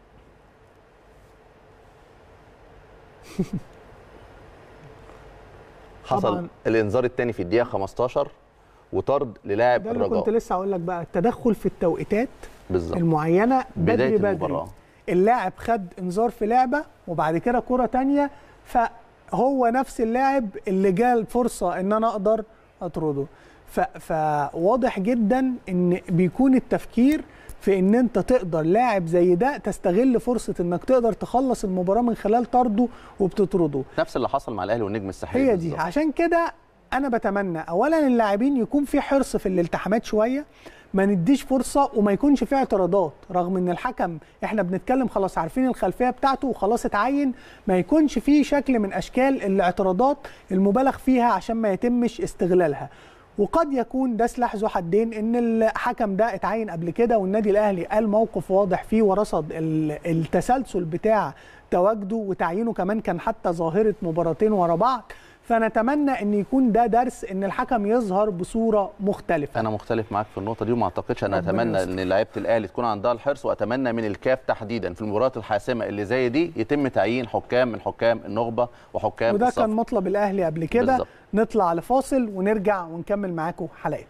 حصل طبعاً. الانذار الثاني في الدقيقه 15 وطرد للاعب ده اللي كنت الرجاء لسه هقول لك بقى التدخل في التوقيتات بالظبط المعينه بدري بداية بدري المباراة. اللاعب خد انذار في لعبه وبعد كده كره تانية فهو نفس اللاعب اللي جاء الفرصه ان انا اقدر اطرده ف- فواضح جدا ان بيكون التفكير في ان انت تقدر لاعب زي ده تستغل فرصه انك تقدر تخلص المباراه من خلال طرده وبتطرده نفس اللي حصل مع الاهلي والنجم الساحلي هي دي بالظبط. عشان كده انا بتمنى اولا اللاعبين يكون في حرص في الالتحامات شويه ما نديش فرصه وما يكونش في اعتراضات رغم ان الحكم احنا بنتكلم خلاص عارفين الخلفيه بتاعته وخلاص اتعين ما يكونش في شكل من اشكال الاعتراضات المبالغ فيها عشان ما يتمش استغلالها وقد يكون ده سلاح ذو حدين ان الحكم ده اتعين قبل كده والنادي الاهلي قال موقف واضح فيه ورصد ال- التسلسل بتاع تواجده وتعيينه كمان كان حتى ظاهره مباراتين ورا بعض فنتمنى ان يكون ده درس ان الحكم يظهر بصوره مختلفه انا مختلف معاك في النقطه دي وما اعتقدش انا ربنا اتمنى يستر. ان لعيبه الاهلي تكون عندها الحرص واتمنى من الكاف تحديدا في المباريات الحاسمه اللي زي دي يتم تعيين حكام من حكام النخبه وحكام وده الصف. كان مطلب الاهلي قبل كده بالظبط. نطلع لفاصل ونرجع ونكمل معاكم حلقتنا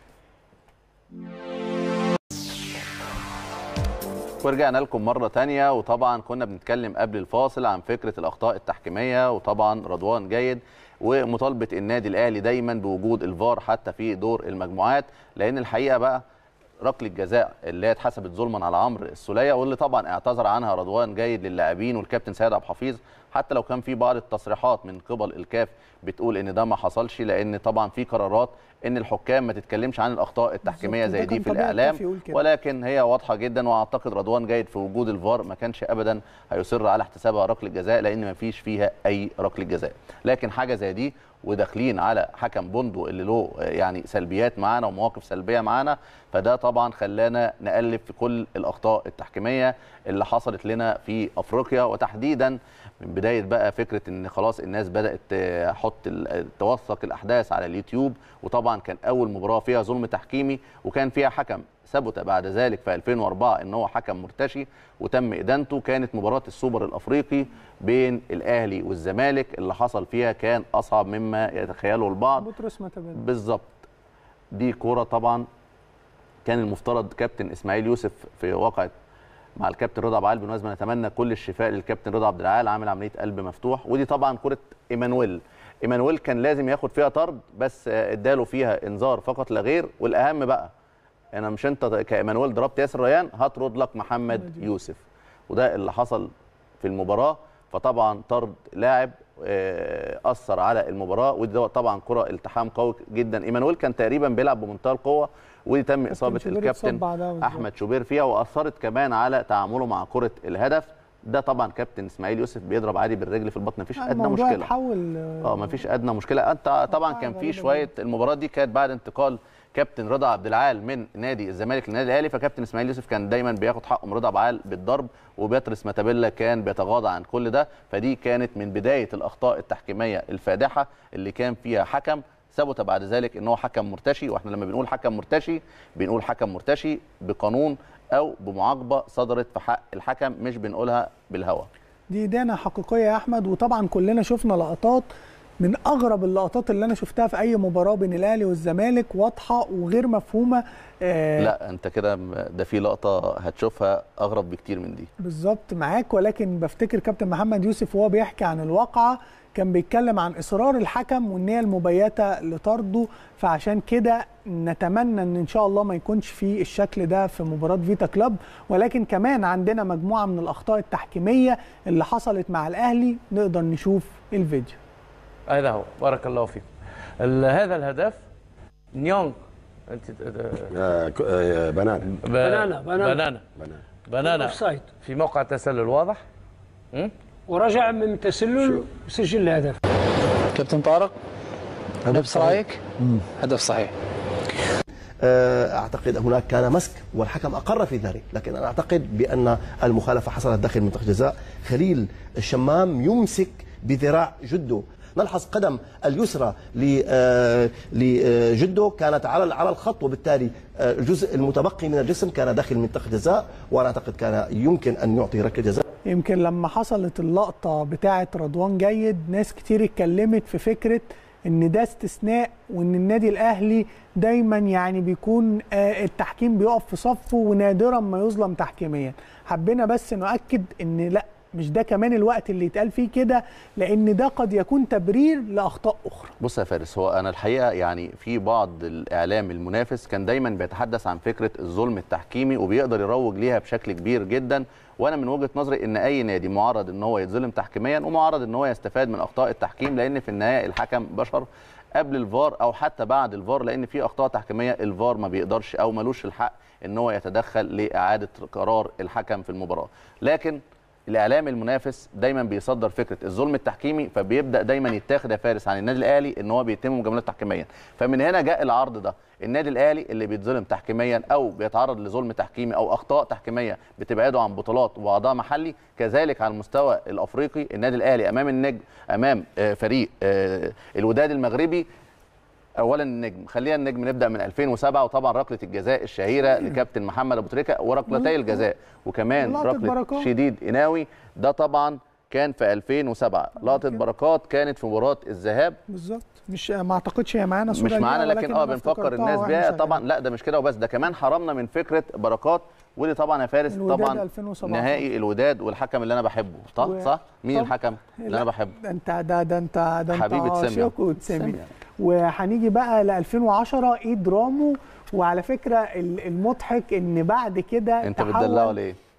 ورجعنا لكم مرة تانية وطبعا كنا بنتكلم قبل الفاصل عن فكرة الأخطاء التحكيمية وطبعا رضوان جيد ومطالبة النادي الأهلي دايما بوجود الفار حتى في دور المجموعات لأن الحقيقة بقى ركله الجزاء اللي هي اتحسبت ظلما على عمرو السوليه واللي طبعا اعتذر عنها رضوان جيد للاعبين والكابتن سيد عبد الحفيظ حتى لو كان في بعض التصريحات من قبل الكاف بتقول ان ده ما حصلش لان طبعا في قرارات ان الحكام ما تتكلمش عن الاخطاء التحكيميه بالظبط، زي وده دي كان في طبيعي الاعلام الكاف يقول كده. ولكن هي واضحه جدا واعتقد رضوان جيد في وجود الفار ما كانش ابدا هيصر على احتسابها ركله جزاء لان ما فيش فيها اي ركله جزاء لكن حاجه زي دي وداخلين على حكم بوندو اللي له آه، يعني سلبيات معانا ومواقف سلبيه معانا فده طبعا خلانا نقلب في كل الاخطاء التحكيميه اللي حصلت لنا في افريقيا وتحديدا من بدايه بقى فكره ان خلاص الناس بدات تحط ال- توثق الاحداث على اليوتيوب وطبعا كان اول مباراه فيها ظلم تحكيمي وكان فيها حكم ثبت بعد ذلك في 2004 ان هو حكم مرتشي وتم ادانته كانت مباراه السوبر الافريقي بين الاهلي والزمالك اللي حصل فيها كان اصعب مما يتخيله البعض بطرس ما تبادل بالظبط دي كوره طبعا كان المفترض كابتن اسماعيل يوسف في واقعه مع الكابتن رضا عبد العال بالمناسبه نتمنى كل الشفاء للكابتن رضا عبد العال عامل عمليه قلب مفتوح ودي طبعا كره ايمانويل ايمانويل كان لازم ياخد فيها طرد بس آه، اداله فيها انذار فقط لا غير والاهم بقى انا مش انت كايمانويل ضربت ياسر ريان هطرد لك محمد يوسف وده اللي حصل في المباراه فطبعا طرد لاعب آه، اثر على المباراه ودي ده طبعا كره التحام قوي جدا ايمانويل كان تقريبا بيلعب بمنتهى القوه ودي تم اصابه شوبير اتصاب الكابتن بعدها بالظبط. احمد شوبير فيها واثرت كمان على تعامله مع كره الهدف ده طبعا كابتن اسماعيل يوسف بيضرب عادي بالرجل في البطن مفيش ادنى الموضوع مشكله اتحول اه مفيش ادنى مشكله انت طبعا حاجة كان في غريبة شويه المباراه دي كانت بعد انتقال كابتن رضا عبد العال من نادي الزمالك للنادي الاهلي فكابتن اسماعيل يوسف كان دايما بياخد حقه من رضا عبد العال بالضرب وبيترس ماتابيلا كان بيتغاضى عن كل ده فدي كانت من بدايه الاخطاء التحكيميه الفادحه اللي كان فيها حكم ثبت بعد ذلك ان هو حكم مرتشي واحنا لما بنقول حكم مرتشي بنقول حكم مرتشي بقانون او بمعاقبه صدرت في حق الحكم مش بنقولها بالهوى دي إدانة حقيقية يا أحمد وطبعا كلنا شفنا لقطات من أغرب اللقطات اللي أنا شفتها في أي مباراة بين الأهلي والزمالك واضحة وغير مفهومة آه لا انت كده م- ده في لقطه هتشوفها اغرب بكتير من دي بالظبط معاك ولكن بفتكر كابتن محمد يوسف وهو بيحكي عن الواقعة كان بيتكلم عن إصرار الحكم والنية المبيتة لطرده فعشان كده نتمنى ان ان شاء الله ما يكونش في الشكل ده في مباراة فيتا كلوب ولكن كمان عندنا مجموعة من الأخطاء التحكيمية اللي حصلت مع الأهلي نقدر نشوف الفيديو هذا هو بارك الله فيكم ال- هذا الهدف نيونغ انت آه، ك- آه، بنانا ب- بنانا- بنانا. بنانا بنانا بنانا اوفسايد في موقع تسلل واضح ورجع من تسلل وسجل الهدف كابتن طارق نفس رايك هدف صحيح آه، اعتقد هناك كان مسك والحكم اقر في ذلك لكن انا اعتقد بان المخالفه حصلت داخل منطقه جزاء خليل الشمام يمسك بذراع جده نلحظ قدم اليسرى ل- آه، لجده كانت على على الخط وبالتالي آه، الجزء المتبقي من الجسم كان داخل منطقه جزاء وانا اعتقد كان يمكن ان يعطي ركله جزاء يمكن لما حصلت اللقطة بتاعة رضوان جيد ناس كتير اتكلمت في فكرة ان ده استثناء وان النادي الاهلي دايما يعني بيكون آه، التحكيم بيقف في صفه ونادرا ما يظلم تحكيميا حبينا بس نؤكد ان لا مش ده كمان الوقت اللي يتقال فيه كده لان ده قد يكون تبرير لاخطاء اخرى بص يا فارس هو انا الحقيقه يعني في بعض الاعلام المنافس كان دايما بيتحدث عن فكره الظلم التحكيمي وبيقدر يروج ليها بشكل كبير جدا وانا من وجهه نظري ان اي نادي معرض ان هو يتظلم تحكيميا ومعرض ان هو يستفاد من اخطاء التحكيم لان في النهايه الحكم بشر قبل الفار او حتى بعد الفار لان في اخطاء تحكيميه الفار ما بيقدرش او ملوش الحق ان هو يتدخل لاعاده قرار الحكم في المباراه لكن الاعلام المنافس دايما بيصدر فكره الظلم التحكيمي فبيبدا دايما يتاخد يا فارس عن النادي الاهلي ان هو بيتم مجاملات تحكيميا فمن هنا جاء العرض ده النادي الاهلي اللي بيتظلم تحكيميا او بيتعرض لظلم تحكيمي او اخطاء تحكيميه بتبعده عن بطولات وبعضها محلي كذلك على المستوى الافريقي النادي الاهلي امام النجم امام آه، فريق آه، الوداد المغربي اولا النجم خلينا النجم نبدا من 2007 وطبعا ركله الجزاء الشهيره لكابتن محمد ابو تريكه وركلتي الجزاء وكمان ولقطة ركله بركات. شديد قناوي ده طبعا كان في 2007 لقطه بركات كانت في مباراه الذهاب بالظبط مش ما اعتقدش هي معانا صوره مش ليها، معانا لكن ولكن اه أنا بنفكر افتكرتها الناس وإحنا بيها شغالين. طبعا لا ده مش كده وبس ده كمان حرمنا من فكره بركات ودي طبعا يا فارس الوداد طبعا 2017. نهائي الوداد والحكم اللي انا بحبه صح و- صح مين طب- الحكم اللي لا، انا بحبه ده انت ده ده انت ده انت حبيبة سامية. عاشق وتسامي سامية. وهنيجي بقى ل 2010 ايد رامو وعلى فكره ال- المضحك ان بعد كده انت تحول- بتدلعه ليه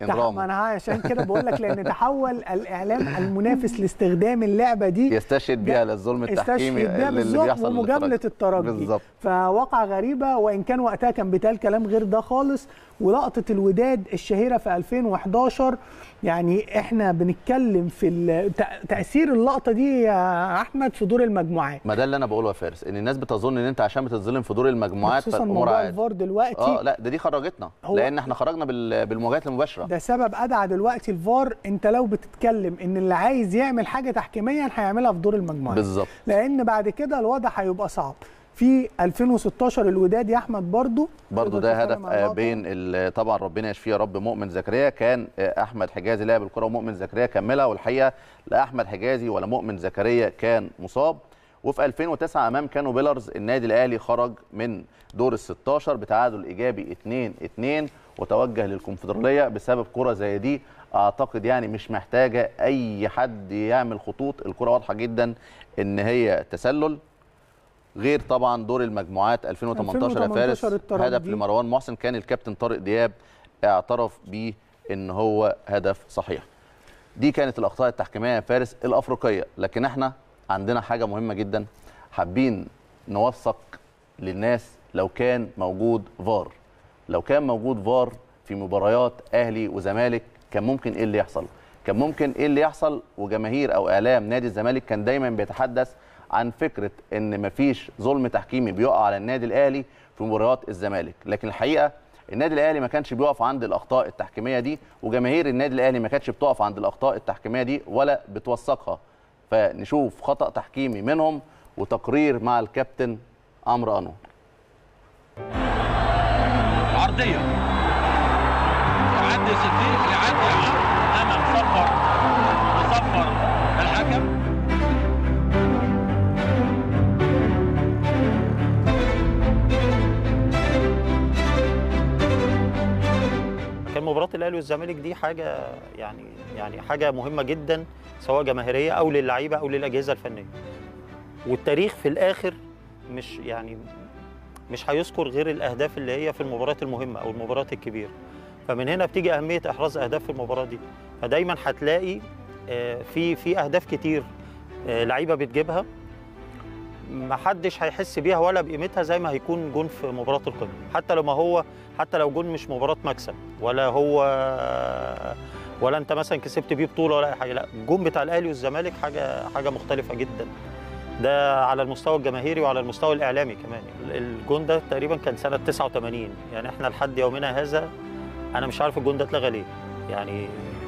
تح- انراموا. ما انا عشان كده بقول لك لان تحول الاعلام المنافس لاستخدام اللعبه دي يستشهد بيها للظلم التحكيمي استشهد بيها اللي بالظبط بيحصل ومجامله للترجي. الترجي بالظبط فواقع غريبه وان كان وقتها كان بيتقال كلام غير ده خالص ولقطه الوداد الشهيره في 2011 يعني احنا بنتكلم في ال- تأ- تاثير اللقطه دي يا احمد في دور المجموعات ما ده اللي انا بقوله يا فارس ان الناس بتظن ان انت عشان بتتظلم في دور المجموعات خصوصا فالامور موضوع عادي الفار دلوقتي اه لا ده دي خرجتنا هو- لان احنا خرجنا بال- بالمواجهات المباشره ده سبب ادعى دلوقتي الفار انت لو بتتكلم ان اللي عايز يعمل حاجه تحكيميا هيعملها في دور المجموعات بالظبط لان بعد كده الوضع هيبقى صعب في 2016 الوداد يا احمد برضو برضو تقدر ده تتكلم هدف عن آه، اللقطة؟ بين ال- طبعا ربنا يشفيه يا رب مؤمن زكريا كان آه، احمد حجازي لعب الكره ومؤمن زكريا كملها والحقيقه لا احمد حجازي ولا مؤمن زكريا كان مصاب وفي 2009 امام كانوا بيلرز النادي الاهلي خرج من دور ال 16 بتعادل ايجابي 2 2 وتوجه للكونفدراليه بسبب كره زي دي اعتقد يعني مش محتاجه اي حد يعمل خطوط الكره واضحه جدا ان هي تسلل غير طبعا دور المجموعات 2018 يا فارس 2018 الترجي. هدف لمروان محسن كان الكابتن طارق دياب اعترف بيه ان هو هدف صحيح دي كانت الاخطاء التحكيميه يا فارس الافريقيه لكن احنا عندنا حاجه مهمه جدا حابين نوثق للناس لو كان موجود فار لو كان موجود فار في مباريات اهلي وزمالك كان ممكن ايه اللي يحصل كان ممكن ايه اللي يحصل وجماهير او اعلام نادي الزمالك كان دايما بيتحدث عن فكره ان مفيش ظلم تحكيمي بيقع على النادي الاهلي في مباريات الزمالك لكن الحقيقه النادي الاهلي ما كانش بيقف عند الاخطاء التحكيميه دي وجماهير النادي الاهلي ما كانتش بتقف عند الاخطاء التحكيميه دي ولا بتوثقها فنشوف خطا تحكيمي منهم وتقرير مع الكابتن عمرو انور عرضيه يعدي 60 يعدي عرض انما صفر وصفر الحكم كان مباراة الأهلي والزمالك دي حاجة يعني يعني حاجة مهمة جدا سواء جماهيرية أو للعيبة أو للأجهزة الفنية. والتاريخ في الآخر مش يعني مش هيذكر غير الأهداف اللي هي في المباريات المهمة أو المباريات الكبيرة. فمن هنا بتيجي أهمية إحراز أهداف في المباراة دي. فدايما هتلاقي آه، في في أهداف كتير آه، لعيبة بتجيبها ما حدش هيحس بيها ولا بقيمتها زي ما هيكون جون في مباراة القمة حتى لو ما هو حتى لو جون مش مباراة مكسب ولا هو ولا انت مثلا كسبت بيه بطولة ولا اي حاجة لا الجون بتاع الاهلي والزمالك حاجة حاجة مختلفة جدا ده على المستوى الجماهيري وعلى المستوى الاعلامي كمان الجون ده تقريبا كان سنة 89 يعني احنا لحد يومنا هذا انا مش عارف الجون ده اتلغى ليه يعني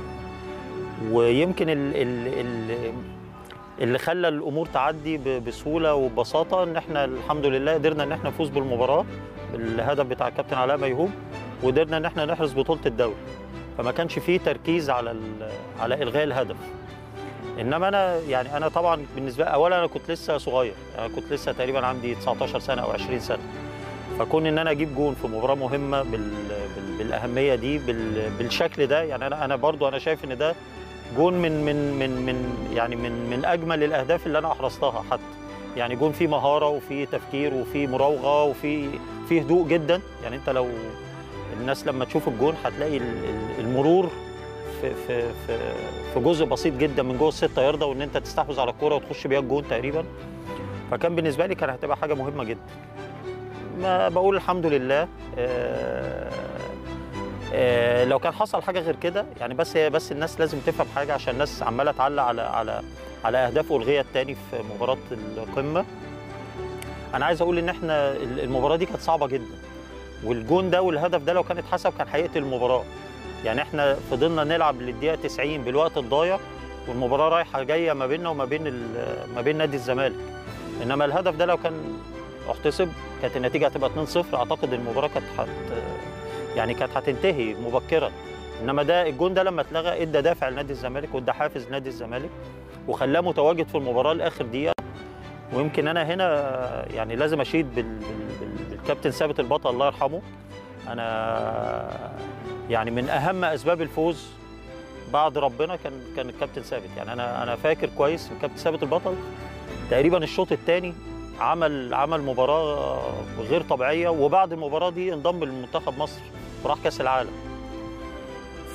ويمكن ال ال ال اللي خلى الامور تعدي ب- بسهوله وببساطه ان احنا الحمد لله قدرنا ان احنا نفوز بالمباراه بالهدف بتاع الكابتن علاء ميهوب وقدرنا ان احنا نحرز بطوله الدوري فما كانش فيه تركيز على ال- على الغاء الهدف انما انا يعني انا طبعا بالنسبه اولا انا كنت لسه صغير انا كنت لسه تقريبا عندي 19 سنه او 20 سنه فكون ان انا اجيب جون في مباراه مهمه بال... بال... بالاهميه دي بال... بالشكل ده يعني انا انا برضو انا شايف ان ده جون من من من من يعني من من اجمل الاهداف اللي انا احرزتها حتى يعني جون فيه مهاره وفيه تفكير وفيه مراوغه وفيه فيه هدوء جدا يعني انت لو الناس لما تشوف الجون هتلاقي ال- ال- المرور في في في في جزء بسيط جدا من جوه الستة يارده وان انت تستحوذ على الكوره وتخش بيها الجون تقريبا فكان بالنسبه لي كان هتبقى حاجه مهمه جدا ما بقول الحمد لله آه آه، لو كان حصل حاجه غير كده يعني بس هي بس الناس لازم تفهم حاجه عشان الناس عماله تعلق على على على اهداف الغيه تاني في مباراه القمه انا عايز اقول ان احنا المباراه دي كانت صعبه جدا والجون ده والهدف ده لو كان اتحسب كان هيقتل المباراه يعني احنا فضلنا نلعب للدقيقه 90 بالوقت الضايع والمباراه رايحه جايه ما بيننا وما بين ال- ما بين نادي الزمالك انما الهدف ده لو كان احتسب كانت النتيجه هتبقى 2-0 اعتقد المباراه كانت هت يعني كانت هتنتهي مبكرا انما ده الجون ده لما اتلغى ادى دافع لنادي الزمالك وادى حافز لنادي الزمالك وخلاه متواجد في المباراه لاخر دقيقه ويمكن انا هنا يعني لازم اشيد بال... بال... بال... بالكابتن ثابت البطل الله يرحمه انا يعني من اهم اسباب الفوز بعد ربنا كان كان الكابتن ثابت يعني انا انا فاكر كويس الكابتن ثابت البطل تقريبا الشوط الثاني عمل عمل مباراه غير طبيعيه وبعد المباراه دي انضم لمنتخب مصر وراح كاس العالم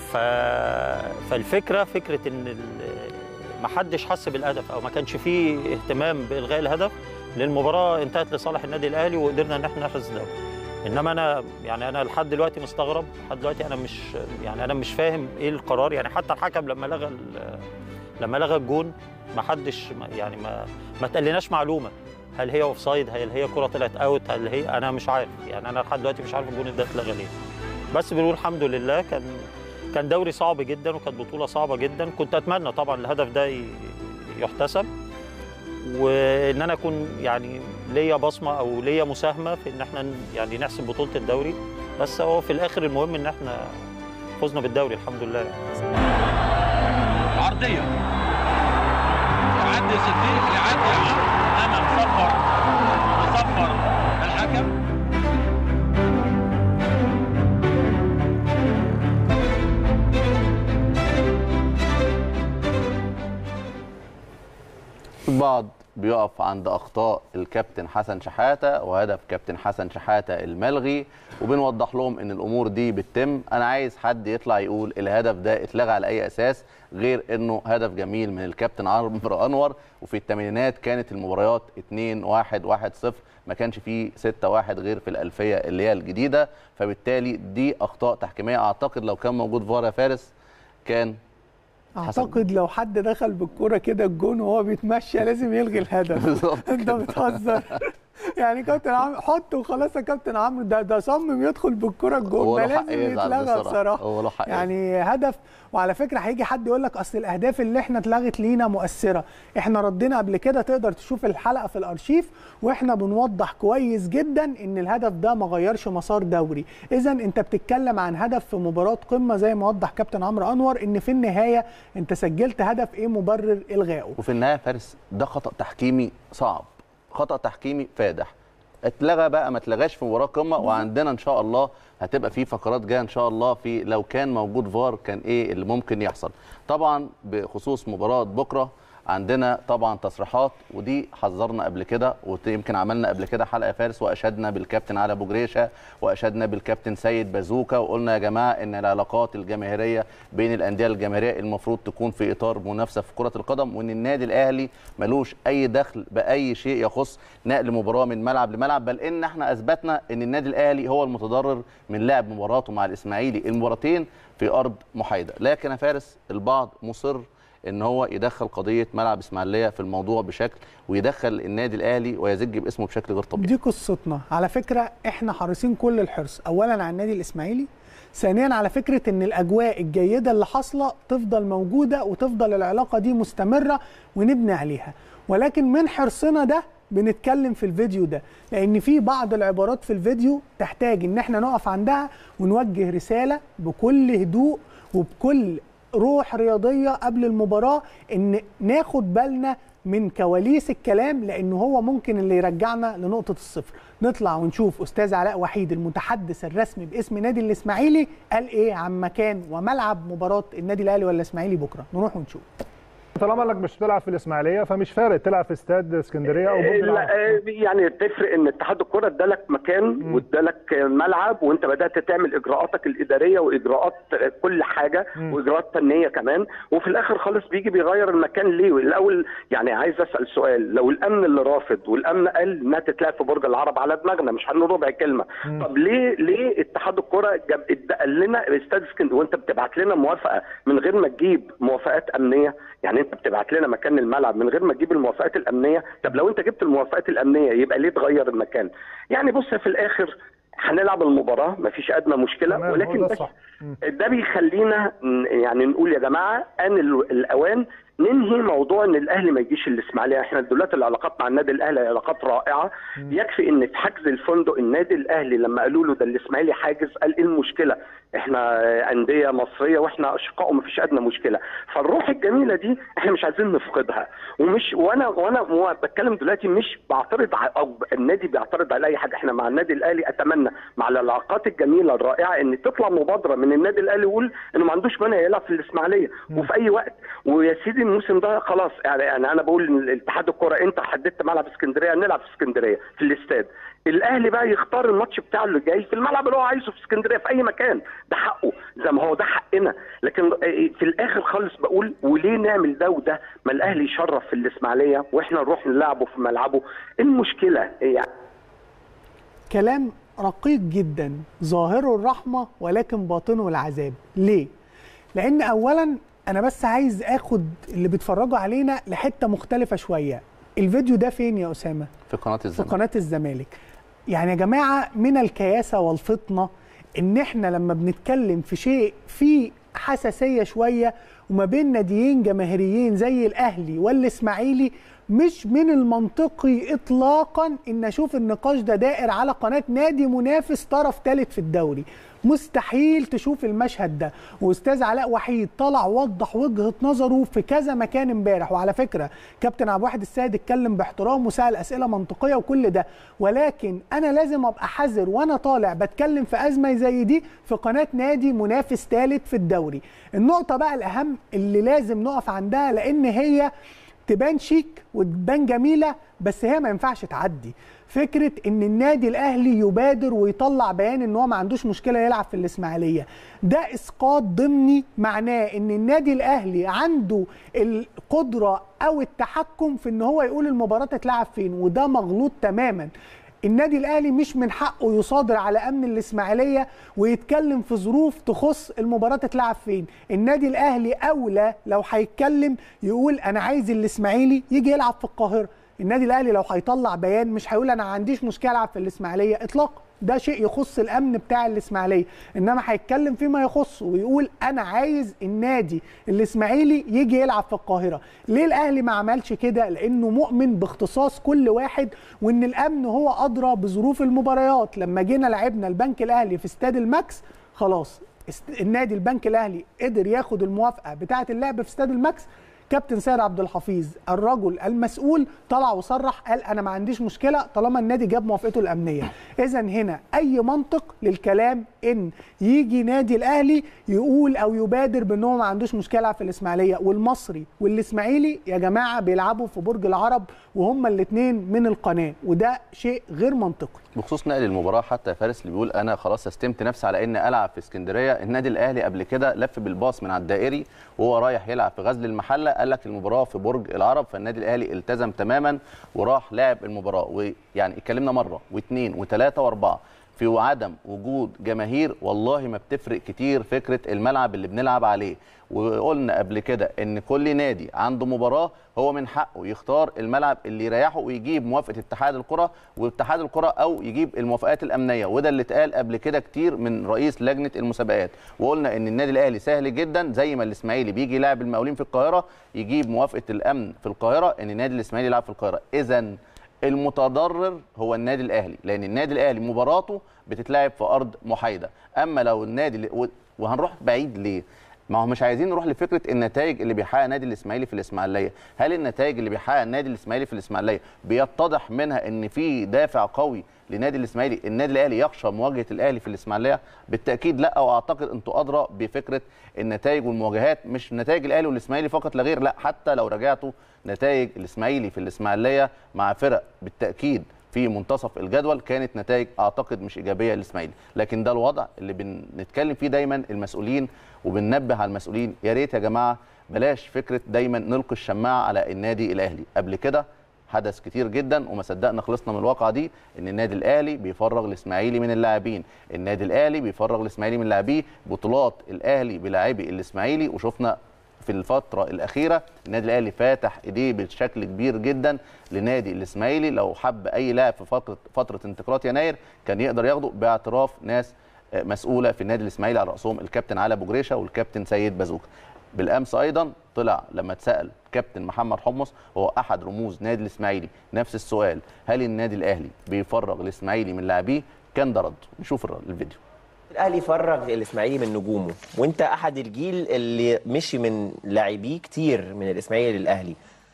ف... فالفكره فكره ان ال... ما حدش حس بالهدف او ما كانش فيه اهتمام بالغاء الهدف للمباراه انتهت لصالح النادي الاهلي وقدرنا ان احنا نحرز الدوري انما انا يعني انا لحد دلوقتي مستغرب لحد دلوقتي انا مش يعني انا مش فاهم ايه القرار يعني حتى الحكم لما لغى ال- لما لغى الجون ما حدش ما- يعني ما ما تقلناش معلومه هل هي اوف سايد هل هي كره طلعت اوت هل هي انا مش عارف يعني انا لحد دلوقتي مش عارف الجون ده اتلغى ليه بس بنقول الحمد لله كان كان دوري صعب جدا وكانت بطوله صعبه جدا كنت اتمنى طبعا الهدف ده ي- يحتسب وان انا اكون يعني ليا بصمه او ليا مساهمه في ان احنا ن- يعني نحسم بطوله الدوري بس هو في الاخر المهم ان احنا فزنا بالدوري الحمد لله عرضية يعدي صديق يعدي عرض أمام صفر وصفر الحكم البعض بيقف عند اخطاء الكابتن حسن شحاته وهدف كابتن حسن شحاته الملغي وبنوضح لهم ان الامور دي بتتم انا عايز حد يطلع يقول الهدف ده اتلغى على اي اساس غير انه هدف جميل من الكابتن عمرو انور وفي الثمانينات كانت المباريات 2 1 1 0 ما كانش فيه 6 1 غير في الالفيه اللي هي الجديده فبالتالي دي اخطاء تحكيميه اعتقد لو كان موجود فار يا فارس كان حسن. اعتقد لو حد دخل بالكرة كده الجون وهو بيتمشى لازم يلغي الهدف بالظبط انت بتهزر يعني كابتن عمرو حط وخلاص يا كابتن عمرو ده ده صمم يدخل بالكرة الجون هو ده له حق لازم يزعل يتلغى بصراحة. بصراحة هو له حق يعني هدف وعلى فكرة هيجي حد يقول لك اصل الاهداف اللي احنا اتلغت لينا مؤثرة احنا ردينا قبل كده تقدر تشوف الحلقة في الارشيف واحنا بنوضح كويس جدا ان الهدف ده ما غيرش مسار دوري اذا انت بتتكلم عن هدف في مباراة قمة زي ما وضح كابتن عمرو انور ان في النهاية انت سجلت هدف ايه مبرر الغائه وفي النهايه فارس ده خطا تحكيمي صعب خطا تحكيمي فادح اتلغى بقى ما اتلغاش في مباراه قمه وعندنا ان شاء الله هتبقى في فقرات جايه ان شاء الله في لو كان موجود فار كان ايه اللي ممكن يحصل طبعا بخصوص مباراه بكره عندنا طبعا تصريحات ودي حذرنا قبل كده ويمكن عملنا قبل كده حلقه فارس واشدنا بالكابتن علي ابو جريشه واشدنا بالكابتن سيد بازوكا وقلنا يا جماعه ان العلاقات الجماهيريه بين الانديه الجماهيريه المفروض تكون في اطار منافسه في كره القدم وان النادي الاهلي ملوش اي دخل باي شيء يخص نقل مباراه من ملعب لملعب بل ان احنا اثبتنا ان النادي الاهلي هو المتضرر من لعب مباراته مع الاسماعيلي المباراتين في ارض محايده لكن يا فارس البعض مصر ان هو يدخل قضيه ملعب اسماعيليه في الموضوع بشكل ويدخل النادي الاهلي ويزج باسمه بشكل غير طبيعي دي قصتنا على فكره احنا حريصين كل الحرص اولا على النادي الاسماعيلي ثانيا على فكره ان الاجواء الجيده اللي حاصله تفضل موجوده وتفضل العلاقه دي مستمره ونبني عليها ولكن من حرصنا ده بنتكلم في الفيديو ده لان في بعض العبارات في الفيديو تحتاج ان احنا نقف عندها ونوجه رساله بكل هدوء وبكل روح رياضيه قبل المباراه ان ناخد بالنا من كواليس الكلام لانه هو ممكن اللي يرجعنا لنقطه الصفر نطلع ونشوف استاذ علاء وحيد المتحدث الرسمي باسم نادي الاسماعيلي قال ايه عن مكان وملعب مباراه النادي الاهلي ولا الاسماعيلي بكره نروح ونشوف طالما انك مش بتلعب في الاسماعيليه فمش فارق تلعب في استاد اسكندريه او برج العرب. لا، يعني تفرق ان اتحاد الكره ادالك مكان وادالك ملعب وانت بدات تعمل اجراءاتك الاداريه واجراءات كل حاجه واجراءات فنيه كمان وفي الاخر خالص بيجي بيغير المكان ليه الاول يعني عايز اسال سؤال لو الامن اللي رافض والامن قال انها تتلعب في برج العرب على دماغنا مش هنقول ربع كلمه طب ليه ليه اتحاد الكره جاب قال لنا استاد اسكندريه وانت بتبعت لنا موافقه من غير ما تجيب موافقات امنيه يعني انت بتبعت لنا مكان الملعب من غير ما تجيب الموافقات الامنيه طب لو انت جبت الموافقات الامنيه يبقى ليه تغير المكان يعني بص في الاخر هنلعب المباراه مفيش ادنى مشكله تمام، هو ولكن ده بس صح. ده بيخلينا ن- يعني نقول يا جماعه ان ال- الاوان ننهي موضوع ان الاهلي ما يجيش الاسماعيليه احنا دلوقتي العلاقات مع النادي الاهلي علاقات رائعه يكفي ان في حجز الفندق النادي الاهلي لما قالوا له ده الاسماعيلي حاجز قال ايه المشكله احنا انديه مصريه واحنا اشقاء وما فيش ادنى مشكله فالروح الجميله دي احنا مش عايزين نفقدها ومش وانا وانا وانا بتكلم دلوقتي مش بعترض ع- او النادي بيعترض على اي حاجه احنا مع النادي الاهلي اتمنى مع العلاقات الجميله الرائعه ان تطلع مبادره من النادي الاهلي يقول انه ما عندوش مانع يلعب في الاسماعيليه وفي اي وقت ويا سيدي الموسم ده خلاص يعني, يعني انا بقول الاتحاد الكوره انت حددت ملعب اسكندريه نلعب في اسكندريه في الاستاد الاهلي بقى يختار الماتش بتاعه اللي جاي في الملعب اللي هو عايزه في اسكندريه في اي مكان ده حقه زي ما هو ده حقنا لكن في الاخر خالص بقول وليه نعمل ده وده ما الاهلي يشرف في الاسماعيليه واحنا نروح نلعبه في ملعبه إيه المشكله يعني كلام رقيق جدا ظاهره الرحمة ولكن باطنه العذاب ليه؟ لأن أولا أنا بس عايز أخد اللي بيتفرجوا علينا لحتة مختلفة شوية الفيديو ده فين يا أسامة؟ في قناه في الزمالك قناة الزمالك يعني يا جماعة من الكياسة والفطنة إن إحنا لما بنتكلم في شيء فيه حساسية شوية وما بين ناديين جماهيريين زي الأهلي والإسماعيلي مش من المنطقي إطلاقا إن أشوف النقاش ده دائر على قناة نادي منافس طرف ثالث في الدوري مستحيل تشوف المشهد ده واستاذ علاء وحيد طلع وضح وجهه نظره في كذا مكان امبارح وعلى فكره كابتن عبد الواحد السيد اتكلم باحترام وسال اسئله منطقيه وكل ده ولكن انا لازم ابقى حذر وانا طالع بتكلم في ازمه زي دي في قناه نادي منافس ثالث في الدوري النقطه بقى الاهم اللي لازم نقف عندها لان هي تبان شيك وتبان جميله بس هي ما ينفعش تعدي فكره ان النادي الاهلي يبادر ويطلع بيان ان هو ما عندوش مشكله يلعب في الاسماعيليه ده اسقاط ضمني معناه ان النادي الاهلي عنده القدره او التحكم في ان هو يقول المباراه تتلعب فين وده مغلوط تماما النادي الاهلي مش من حقه يصادر على امن الاسماعيليه ويتكلم في ظروف تخص المباراه تتلعب فين النادي الاهلي اولى لو هيتكلم يقول انا عايز الاسماعيلي يجي يلعب في القاهره النادي الاهلي لو هيطلع بيان مش هيقول انا ما عنديش مشكله العب في الاسماعيليه اطلاقا ده شيء يخص الامن بتاع الاسماعيليه انما هيتكلم فيما يخصه ويقول انا عايز النادي الاسماعيلي يجي يلعب في القاهره ليه الاهلي ما عملش كده لانه مؤمن باختصاص كل واحد وان الامن هو ادرى بظروف المباريات لما جينا لعبنا البنك الاهلي في استاد الماكس خلاص است- النادي البنك الاهلي قدر ياخد الموافقه بتاعه اللعب في استاد الماكس كابتن سيد عبد الحفيظ الرجل المسؤول طلع وصرح قال انا ما عنديش مشكله طالما النادي جاب موافقته الامنيه اذا هنا اي منطق للكلام ان يجي نادي الاهلي يقول او يبادر بان هو ما عندوش مشكله في الاسماعيليه والمصري والاسماعيلي يا جماعه بيلعبوا في برج العرب وهما الاثنين من القناه وده شيء غير منطقي بخصوص نقل المباراه حتى فارس اللي بيقول انا خلاص استمت نفسي على ان العب في اسكندريه النادي الاهلي قبل كده لف بالباص من على الدائري وهو رايح يلعب في غزل المحله قال لك المباراه في برج العرب فالنادي الاهلي التزم تماما وراح لعب المباراه ويعني اتكلمنا مره واثنين وثلاثه واربعه في عدم وجود جماهير والله ما بتفرق كتير فكره الملعب اللي بنلعب عليه وقلنا قبل كده ان كل نادي عنده مباراه هو من حقه يختار الملعب اللي يريحه ويجيب موافقه اتحاد الكره واتحاد الكره او يجيب الموافقات الامنيه وده اللي اتقال قبل كده كتير من رئيس لجنه المسابقات وقلنا ان النادي الاهلي سهل جدا زي ما الاسماعيلي بيجي يلعب المقاولين في القاهره يجيب موافقه الامن في القاهره ان النادي الاسماعيلي يلعب في القاهره اذا المتضرر هو النادي الاهلي لان النادي الاهلي مباراته بتتلعب في ارض محايده اما لو النادي اللي- و- وهنروح بعيد ليه ما هو مش عايزين نروح لفكره النتائج اللي بيحققها النادي الاسماعيلي في الاسماعيليه هل النتائج اللي بيحققها النادي الاسماعيلي في الاسماعيليه بيتضح منها ان في دافع قوي لنادي الاسماعيلي النادي الاهلي يخشى مواجهه الاهلي في الاسماعيليه بالتاكيد لا واعتقد انتوا ادرى بفكره النتائج والمواجهات مش نتائج الاهلي والاسماعيلي فقط لا غير لا حتى لو رجعتوا نتائج الاسماعيلي في الاسماعيليه مع فرق بالتاكيد في منتصف الجدول كانت نتائج اعتقد مش ايجابيه للاسماعيلي لكن ده الوضع اللي بنتكلم فيه دايما المسؤولين وبننبه على المسؤولين يا ريت يا جماعه بلاش فكره دايما نلقي الشماعه على النادي الاهلي قبل كده حدث كتير جدا وما صدقنا خلصنا من الواقعه دي ان النادي الاهلي بيفرغ الاسماعيلي من اللاعبين النادي الاهلي بيفرغ الاسماعيلي من لاعبيه بطولات الاهلي بلاعبي الاسماعيلي وشفنا في الفترة الأخيرة النادي الأهلي فاتح إيديه بشكل كبير جدا لنادي الإسماعيلي لو حب أي لاعب في فترة فترة انتقالات يناير كان يقدر ياخده باعتراف ناس آه، مسؤولة في النادي الإسماعيلي على رأسهم الكابتن علي أبو جريشة والكابتن سيد بازوكا بالأمس أيضا طلع لما اتسأل كابتن محمد حمص هو أحد رموز نادي الإسماعيلي نفس السؤال هل النادي الأهلي بيفرغ الإسماعيلي من لاعبيه كان ده رد نشوف الر- الفيديو الاهلي فرغ الاسماعيلي من نجومه وانت احد الجيل اللي مشي من لاعبيه كتير من الاسماعيلي للاهلي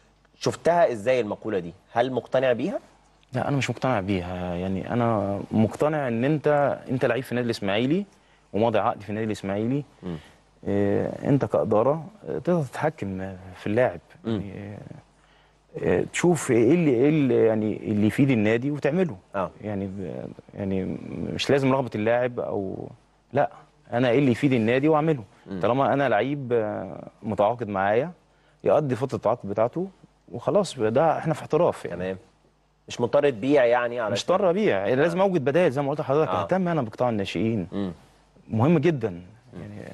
شفتها ازاي المقوله دي هل مقتنع بيها لا انا مش مقتنع بيها يعني انا مقتنع ان انت انت لعيب في النادي الاسماعيلي وماضي عقد في النادي الاسماعيلي آه، انت كاداره آه، تقدر تتحكم آه، في اللاعب يعني آه، تشوف ايه اللي ايه اللي يعني اللي يفيد النادي وتعمله اه يعني ب- يعني مش لازم رغبه اللاعب او لا انا ايه اللي يفيد النادي واعمله طالما انا لعيب آه، متعاقد معايا يقضي فتره التعاقد بتاعته وخلاص ده احنا في احتراف يعني تمام مش مضطر تبيع يعني على مش مضطر ابيع يعني لازم اوجد بدائل زي ما قلت لحضرتك آه. اهتم انا بقطاع الناشئين مهم جدا يعني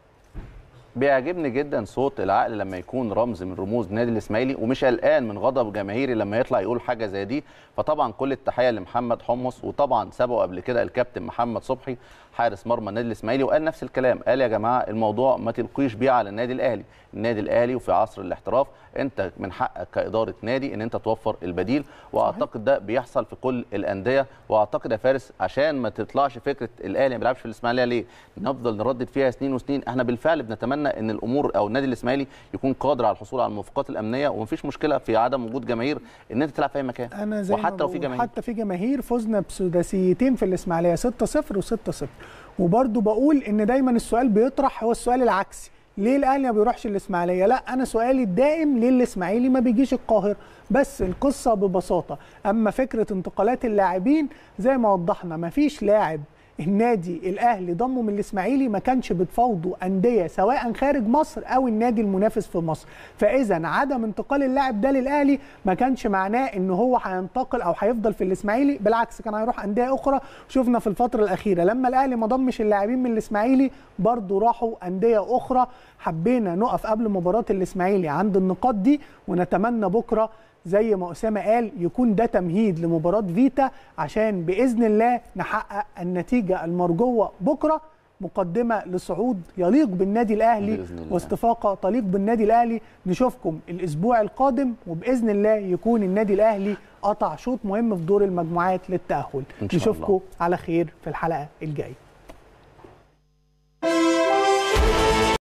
بيعجبني جدا صوت العقل لما يكون رمز من رموز نادي الاسماعيلي ومش قلقان من غضب جماهيري لما يطلع يقول حاجه زي دي فطبعا كل التحيه لمحمد حمص وطبعا سبقه قبل كده الكابتن محمد صبحي حارس مرمى النادي الاسماعيلي وقال نفس الكلام قال يا جماعه الموضوع ما تلقيش بيه على النادي الاهلي النادي الاهلي وفي عصر الاحتراف انت من حقك كاداره نادي ان انت توفر البديل واعتقد ده بيحصل في كل الانديه واعتقد يا فارس عشان ما تطلعش فكره الاهلي ما بيلعبش في الاسماعيليه ليه نفضل نردد فيها سنين وسنين احنا بالفعل بنتمنى ان الامور او النادي الاسماعيلي يكون قادر على الحصول على الموافقات الامنيه ومفيش مشكله في عدم وجود جماهير ان انت تلعب في اي مكان انا زي ما وحتى لو في بقول، جماهير حتى في جماهير فزنا بسداسيتين في الاسماعيليه 6-0 و6-0 وبرضه بقول ان دايما السؤال بيطرح هو السؤال العكسي ليه الاهلي ما بيروحش الاسماعيليه لا انا سؤالي الدائم ليه الاسماعيلي ما بيجيش القاهره بس القصه ببساطه اما فكره انتقالات اللاعبين زي ما وضحنا ما فيش لاعب النادي الاهلي ضمه من الاسماعيلي ما كانش بتفاوضه انديه سواء خارج مصر او النادي المنافس في مصر فاذا عدم انتقال اللاعب ده للاهلي ما كانش معناه ان هو هينتقل او هيفضل في الاسماعيلي بالعكس كان هيروح انديه اخرى شفنا في الفتره الاخيره لما الاهلي ما ضمش اللاعبين من الاسماعيلي برضه راحوا انديه اخرى حبينا نقف قبل مباراه الاسماعيلي عند النقاط دي ونتمنى بكره زي ما اسامه قال يكون ده تمهيد لمباراه فيتا عشان باذن الله نحقق النتيجه المرجوه بكره مقدمه لصعود يليق بالنادي الاهلي بإذن الله. واستفاقه تليق بالنادي الاهلي نشوفكم الاسبوع القادم وباذن الله يكون النادي الاهلي قطع شوط مهم في دور المجموعات للتاهل إن شاء الله. نشوفكم على خير في الحلقه الجايه